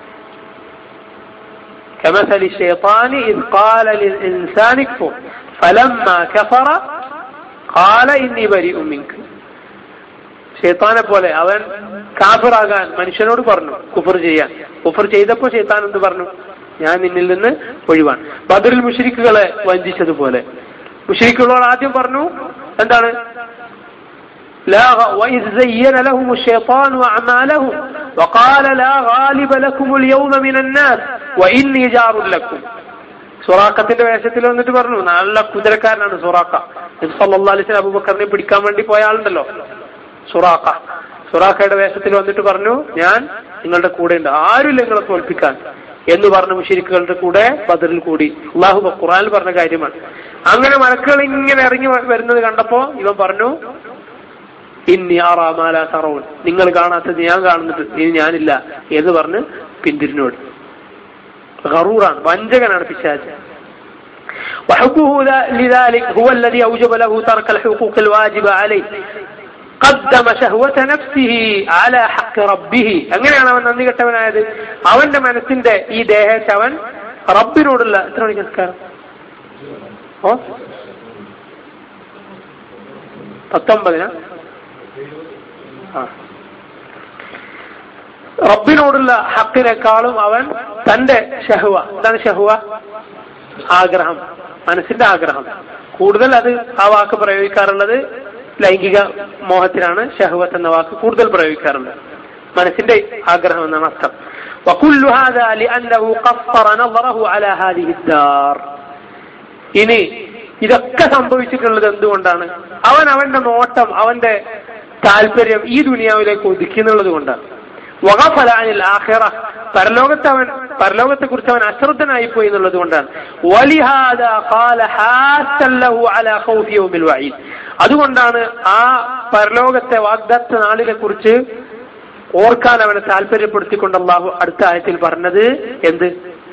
كمثل الشيطان إذ قال للإنسان اكفر فلما كفر قال إني بريء منك ഷെയ്ത്താനെ പോലെ അവൻ കാഫിറാകാൻ മനുഷ്യനോട് പറഞ്ഞു കുഫർ ചെയ്യാൻ കുഫർ ചെയ്തപ്പോ ഷെയ്ത്താൻ എന്ത് പറഞ്ഞു ഞാൻ നിന്നിൽ നിന്ന് ഒഴിവാണ് ബദറിൽ മുഷരിക്കുകളെ വഞ്ചിച്ചതുപോലെ മുഷരിക്കുകളോട് ആദ്യം പറഞ്ഞു എന്താണ് لا غ- وإذ زين لهم الشيطان أعمالهم وقال لا غالب لكم اليوم من الناس وإني جار لكم സുറാക്കത്തിന്റെ വേഷത്തിൽ വന്നിട്ട് പറഞ്ഞു നല്ല കുതിരക്കാരനാണ് സുറാക്ക നബി സല്ലല്ലാഹു അലൈഹി വസല്ലം അബൂബക്കറിനെ പിടിക്കാൻ വേണ്ടി പോയ ആളുണ്ടല്ലോ സുറാക്ക സുറാക്കയുടെ വേഷത്തിൽ വന്നിട്ട് പറഞ്ഞു ഞാൻ നിങ്ങളുടെ കൂടെ ഉണ്ട് ആരുമില്ല നിങ്ങളെ തോൽപ്പിക്കാൻ എന്ന് പറഞ്ഞ മുഷിരിക്കുകളുടെ കൂടെ ബദറിൽ കൂടി അള്ളാഹു ഖുറാനിൽ പറഞ്ഞ കാര്യമാണ് അങ്ങനെ മലക്കുകൾ ഇങ്ങനെ ഇറങ്ങി വ- വരുന്നത് കണ്ടപ്പോ ഇവൻ പറഞ്ഞു ഇന്നി ആറാമാല തറവൻ നിങ്ങൾ കാണാത്തത് ഞാൻ കാണുന്നത് ഇനി ഞാനില്ല എന്ന് പറഞ്ഞ് പിന്തിരിഞ്ഞോട് غرورا വഞ്ചകനാണ് പിശാച് وحبه ذا- لذلك هو الذي أوجب له ترك الحقوق الواجبة عليه قدم شهوة نفسه على حق ربه അങ്ങനെയാണ് അവൻ നന്ദി കെട്ടവനായത് അവന്റെ മനസ്സിന്റെ ഈ ദേഹത്തെ അവൻ റബ്ബിനോടുള്ള എത്ര മണിക്ക് നിസ്കാരം ഓ പത്തൊമ്പതിനാ ആ റബ്ബിനോടുള്ള ഹക്കിനേക്കാളും അവൻ തന്റെ ഷഹുവ എന്താണ് ഷഹുവ ആഗ്രഹം മനസ്സിന്റെ ആഗ്രഹം കൂടുതൽ അത് ആ വാക്ക് പ്രയോഗിക്കാറുള്ളത് ലൈംഗിക മോഹത്തിനാണ് ഷഹുവത്ത് എന്ന വാക്ക് കൂടുതൽ പ്രയോഗിക്കാറുള്ളത് മനസ്സിന്റെ ആഗ്രഹം എന്നാണ് അർത്ഥം وكل هذا لأنه قصر نظره على هذه الدار ഇനി ഇതൊക്കെ സംഭവിച്ചിട്ടുള്ളത് എന്തുകൊണ്ടാണ് അവൻ അവന്റെ നോട്ടം അവന്റെ താല്പര്യം ഈ ദുനിയാവിലേക്ക് ഒതുക്കിയെന്നുള്ളത് കൊണ്ടാണ് വഖഫല അനിൽ ആഖിറ പരലോകത്ത് അവൻ പരലോകത്തെ കുറിച്ച് അവൻ അശ്രദ്ധനായി പോയി എന്നുള്ളത് കൊണ്ടാണ് വലിഹാദ ഖാല ഹാസൻ ലഹു അലാ ഖൗഫി യൗമിൽ വഈദ് അതുകൊണ്ടാണ് ആ പരലോകത്തെ വാഗ്ദത്ത നാളിനെ കുറിച്ച് ഓർക്കാൻ അവനെ താല്പര്യപ്പെടുത്തിക്കൊണ്ട് അള്ളാഹു അടുത്ത ആയത്തിൽ പറഞ്ഞത് എന്ത്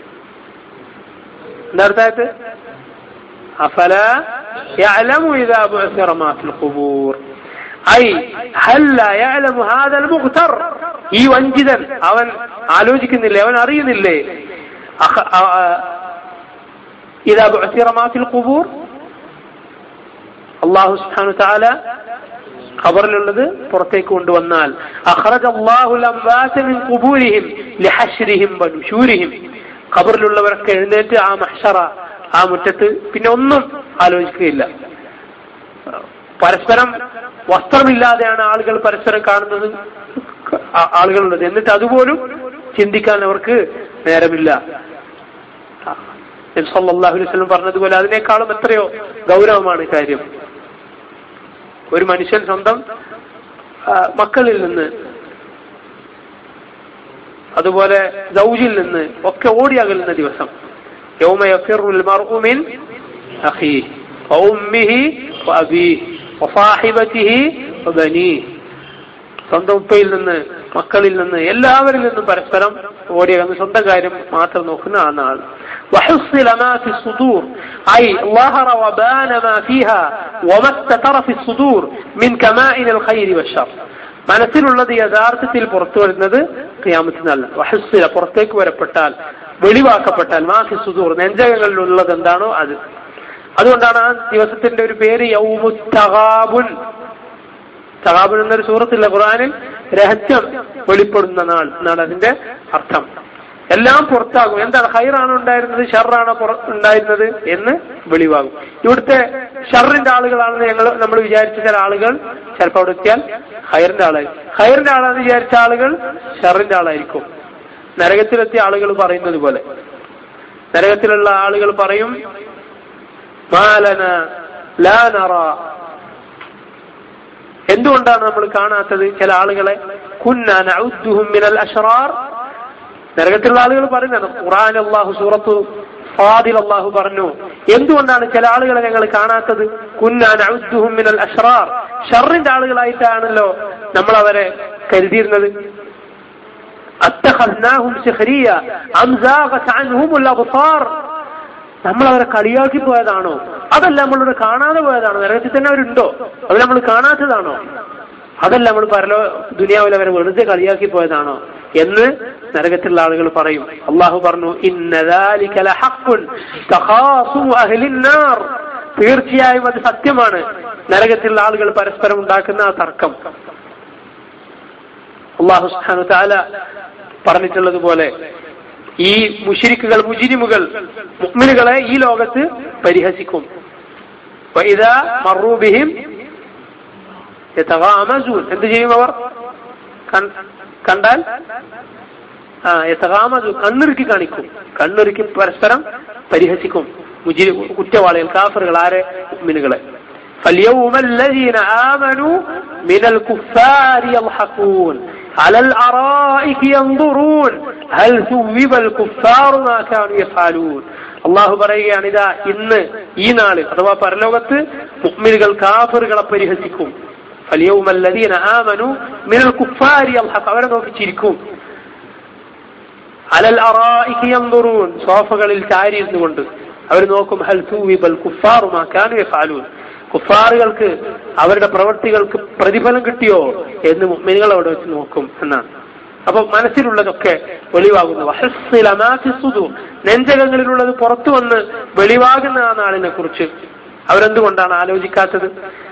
എന്താ അടുത്ത ആയത്ത് أفلا يعلم إذا بعثر ما في القبور أي هل لا يعلم هذا المغتر ഈ വഞ്ചിതൻ അവൻ ആലോചിക്കുന്നില്ലേ അവൻ അറിയുന്നില്ലേ അഖ- ആ- ആ- إذا بعثر ما في القبور الله سبحانه وتعالى ഖബറിലുള്ളത് പുറത്തേക്ക് കൊണ്ടുവന്നാൽ അഖ്റജ അല്ലാഹുൽ അംവാത മിൻ ഖുബൂരിഹിം ലിഹശ്രിഹിം വനുശൂരിഹിം ഖബറിലുള്ളവരൊക്കെ എഴുന്നേറ്റ് ആ മഹ്ഷറ ആ മുറ്റത്ത് പിന്നെ ഒന്നും ആലോചിക്കുകയില്ല പരസ്പരം വസ്ത്രമില്ലാതെയാണ് ആളുകൾ പരസ്പരം കാണുന്നത് ആ- ആളുകളുള്ളത് എന്നിട്ട് അതുപോലും ചിന്തിക്കാൻ അവർക്ക് നേരമില്ല നബി സല്ലല്ലാഹു അലൈഹി വസല്ലം പറഞ്ഞതുപോലെ അതിനേക്കാളും എത്രയോ ഗൗരവമാണ് കാര്യം ഒരു മനുഷ്യൻ സ്വന്തം ആ, മക്കളിൽ നിന്ന് അതുപോലെ ദൗജിൽ നിന്ന് ഒക്കെ ഓടി അകലുന്ന ദിവസം يوم يفر المرء من أخيه وأمه وأبيه وصاحبته وبنيه സ്വന്തം ഉപ്പയിൽ നിന്ന് മക്കളിൽ നിന്ന് എല്ലാവരിൽ നിന്നും പരസ്പരം ഓടിയകന്ന് സ്വന്തം കാര്യം മാത്രം നോക്കുന്ന ആ നാൾ وحصل ما في الصدور أي ظهر وبان ما فيها وما استتر في الصدور من كمائن الخير والشر മനസ്സിലുള്ളത് യഥാർത്ഥത്തിൽ പുറത്തു വരുന്നത് ക്യാമത്തിനല്ല വഹസ്സില പുറത്തേക്ക് വരപ്പെട്ടാൽ വെളിവാക്കപ്പെട്ടാൽ മാഫി സുദൂർ നെഞ്ചകങ്ങളിലുള്ളത് എന്താണോ അത് അതുകൊണ്ടാണ് ആ ദിവസത്തിന്റെ ഒരു പേര് യൗമുത്തകാബുൻ തകാബുൻ എന്നൊരു സൂറത്തില്ല ഖുറാനിൽ രഹസ്യം വെളിപ്പെടുന്ന നാൾ എന്നാണ് അതിന്റെ അർത്ഥം എല്ലാം പുറത്താകും എന്താണ് ഹൈറാണ് ഉണ്ടായിരുന്നത് ഷറാണ് ഉണ്ടായിരുന്നത് എന്ന് വെളിവാകും ഇവിടുത്തെ ഷറിന്റെ ആളുകളാണെന്ന് ഞങ്ങൾ നമ്മൾ വിചാരിച്ച ചില ആളുകൾ ചിലപ്പോൾ അവിടെ എത്തിയാൽ ഹൈറിന്റെ ആളായി ഹൈറിന്റെ ആളാണെന്ന് വിചാരിച്ച ആളുകൾ ഷറിന്റെ ആളായിരിക്കും നരകത്തിലെത്തിയ ആളുകൾ പറയുന്നത് പോലെ നരകത്തിലുള്ള ആളുകൾ പറയും മാലന ലാ നറ എന്തുകൊണ്ടാണ് നമ്മൾ കാണാത്തത് ചില ആളുകളെ കുന്ന നഉദ്ദുഹും മിനൽ അഷ്റാർ നരകത്തിലുള്ള ആളുകൾ പറയുന്നത് ഖുർആൻ അള്ളാഹു സൂറത്തു ഫാദിൽ അള്ളാഹു പറഞ്ഞു എന്തുകൊണ്ടാണ് ചില ആളുകളെ ഞങ്ങൾ കാണാത്തത് കുന്ന നഉദ്ദുഹും മിനൽ അഷ്റാർ ഷറിന്റെ ആളുകളായിട്ടാണല്ലോ നമ്മൾ അവരെ കരുതിയിരുന്നത് അത്തഖദ്നാഹും സിഖ്രിയ അം സാഗത് അൻഹുമുൽ അബ്സാർ നമ്മൾ അവരെ കളിയാക്കി പോയതാണോ അതല്ല നമ്മളോട് കാണാതെ പോയതാണോ നരകത്തിൽ തന്നെ അവരുണ്ടോ അത് നമ്മൾ കാണാത്തതാണോ അതല്ല നമ്മൾ പരലോ ദുനിയാവിൽ അവരെ വെറുതെ കളിയാക്കി പോയതാണോ എന്ന് നരകത്തിലുള്ള ആളുകൾ പറയും അള്ളാഹു പറഞ്ഞു ഇന്നദാലിക ലഹഖുൻ തഖാസുമു അഹ്ലിന്നാർ തീർച്ചയായും അത് സത്യമാണ് നരകത്തിലുള്ള ആളുകൾ പരസ്പരം ഉണ്ടാക്കുന്ന ആ തർക്കം അള്ളാഹു സുബ്ഹാനഹു തആല പറഞ്ഞിട്ടുള്ളതുപോലെ ഈ മുഷിരിക്കുകൾ മുജിരിമുകൾ മുക്മിനുകളെ ഈ ലോകത്ത് പരിഹസിക്കും വഇദാ മറൂ ബിഹിം യതഗാമസൂൻ എന്ത് ചെയ്യും അവർ കൺ- കണ്ടാൽ ആ യതഗാമസു കണ്ണിറുക്കി കാണിക്കും കണ്ണിറുക്കി പരസ്പരം പരിഹസിക്കും മുജിരി കുറ്റവാളികൾ കാഫറുകൾ ആരെ മുഅ്മിനുകളെ فاليوم الذين آمنوا من الكفار يضحكون على الأرائك ينظرون هل ثوب الكفار ما كانوا يفعلون അള്ളാഹു പറയുകയാണ് ഇതാ ഇന്ന് ഈ നാള് അഥവാ പരലോകത്ത് മുഅ്മിനുകൾ കാഫറുകളെ പരിഹസിക്കും فاليوم الذين آمنوا من الكفار يضحك അവരെ നോക്കി ചിരിക്കും അലൽ അറായിക്ക് യൻദുറൂൻ സോഫകളിൽ ചാരിയിരുന്നു കൊണ്ട് അവർ നോക്കും ഹൽ തൂവിബൽ കുഫാറു മാ കാനു യഫഅലൂൻ കുഫാറുകൾക്ക് അവരുടെ പ്രവൃത്തികൾക്ക് പ്രതിഫലം കിട്ടിയോ എന്ന് മുഅ്മിനുകൾ അവിടെ വെച്ച് നോക്കും എന്നാണ് അപ്പൊ മനസ്സിലുള്ളതൊക്കെ വെളിവാകുന്നു വഹസ്സില മാ ഫി സുദൂർ. നെഞ്ചകങ്ങളിലുള്ളത് പുറത്തു വന്ന് വെളിവാകുന്ന ആ നാളിനെ കുറിച്ച് അവരെന്തുകൊണ്ടാണ് ആലോചിക്കാത്തത്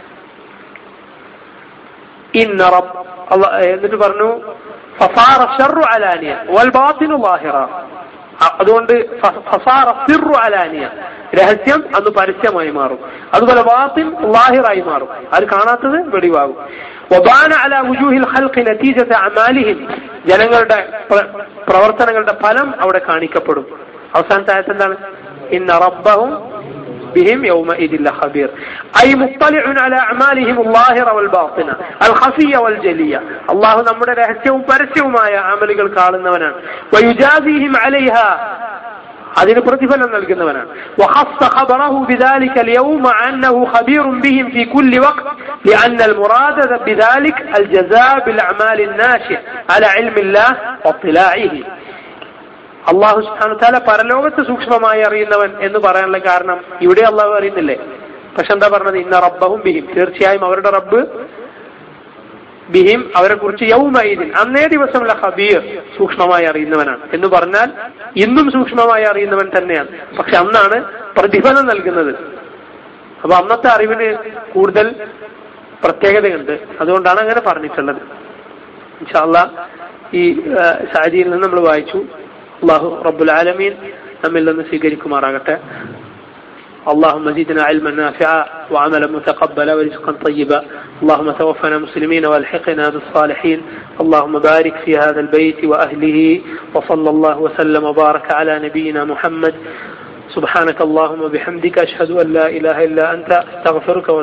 ഇന്ന റബ്ബ് അള്ളാ- എന്നിട്ട് പറഞ്ഞു ഫസാറ ഷർറു അലാനിയ വൽ ബാത്തിനു ലാഹിറ അ- അതുകൊണ്ട് ഫ- ഫസാറ സിറു അലാനിയ രഹസ്യം അന്ന് പരസ്യമായി മാറും അതുപോലെ ബാത്തിൻ ലാഹിറായി മാറും അത് കാണാത്തത് വെളിവാകും وبان على وجوه الخلق نتيجة أعمالهم ജനങ്ങളുടെ പ്ര- പ്രവർത്തനങ്ങളുടെ ഫലം അവിടെ കാണിക്കപ്പെടും അവസാനത്തെ ആയത്ത് എന്താണ് ഇന്ന റബ്ബഹും بهم يومئذ لخبير أي مطلع على أعمالهم الظاهرة والباطنة الخفية والجلية الله നമ്മുടെ രഹസ്യവും പരസ്യവുമായ അമലുകൾ കാണുന്നവനാണ് ويجازيهم عليها അതിന് പ്രതിഫലം നൽകുന്നവനാണ് وخص خبره بذلك اليوم مع أنه خبير بهم في كل وقت لأن المراد بذلك الجزاء بالأعمال الناشئة على علم الله واطلاعه അള്ളാഹു സുബ്ഹാനഹു തആല പരലോകത്ത് സൂക്ഷ്മമായി അറിയുന്നവൻ എന്ന് പറയാനുള്ള കാരണം ഇവിടെ അള്ളാഹു അറിയുന്നില്ലേ പക്ഷെ എന്താ പറഞ്ഞത് ഇന്ന റബ്ബഹും ബിഹിം തീർച്ചയായും അവരുടെ റബ്ബ് ബിഹിം അവരെ കുറിച്ച് യൗമൈദിൻ അന്നേ ദിവസമുള്ള ഹബീർ സൂക്ഷ്മമായി അറിയുന്നവനാണ് എന്ന് പറഞ്ഞാൽ ഇന്നും സൂക്ഷ്മമായി അറിയുന്നവൻ തന്നെയാണ് പക്ഷെ അന്നാണ് പ്രതിഫലം നൽകുന്നത് അപ്പൊ അന്നത്തെ അറിവിന് കൂടുതൽ പ്രത്യേകതയുണ്ട് അതുകൊണ്ടാണ് അങ്ങനെ പറഞ്ഞിട്ടുള്ളത് ഇൻഷാല്ല ഈ സാജിയിൽ നിന്ന് നമ്മൾ വായിച്ചു അള്ളാഹു റബ്ബുൽ ആലമീൻ നമ്മിൽ നിന്ന് സ്വീകരിക്കുമാറാകട്ടെ اللهم زدنا علما نافعا وعملا متقبلا ورزقا طيبا اللهم توفنا مسلمين والحقنا بالصالحين اللهم بارك في هذا البيت واهله وصلى الله وسلم وبارك على نبينا محمد سبحانك اللهم وبحمدك اشهد ان لا اله الا انت استغفرك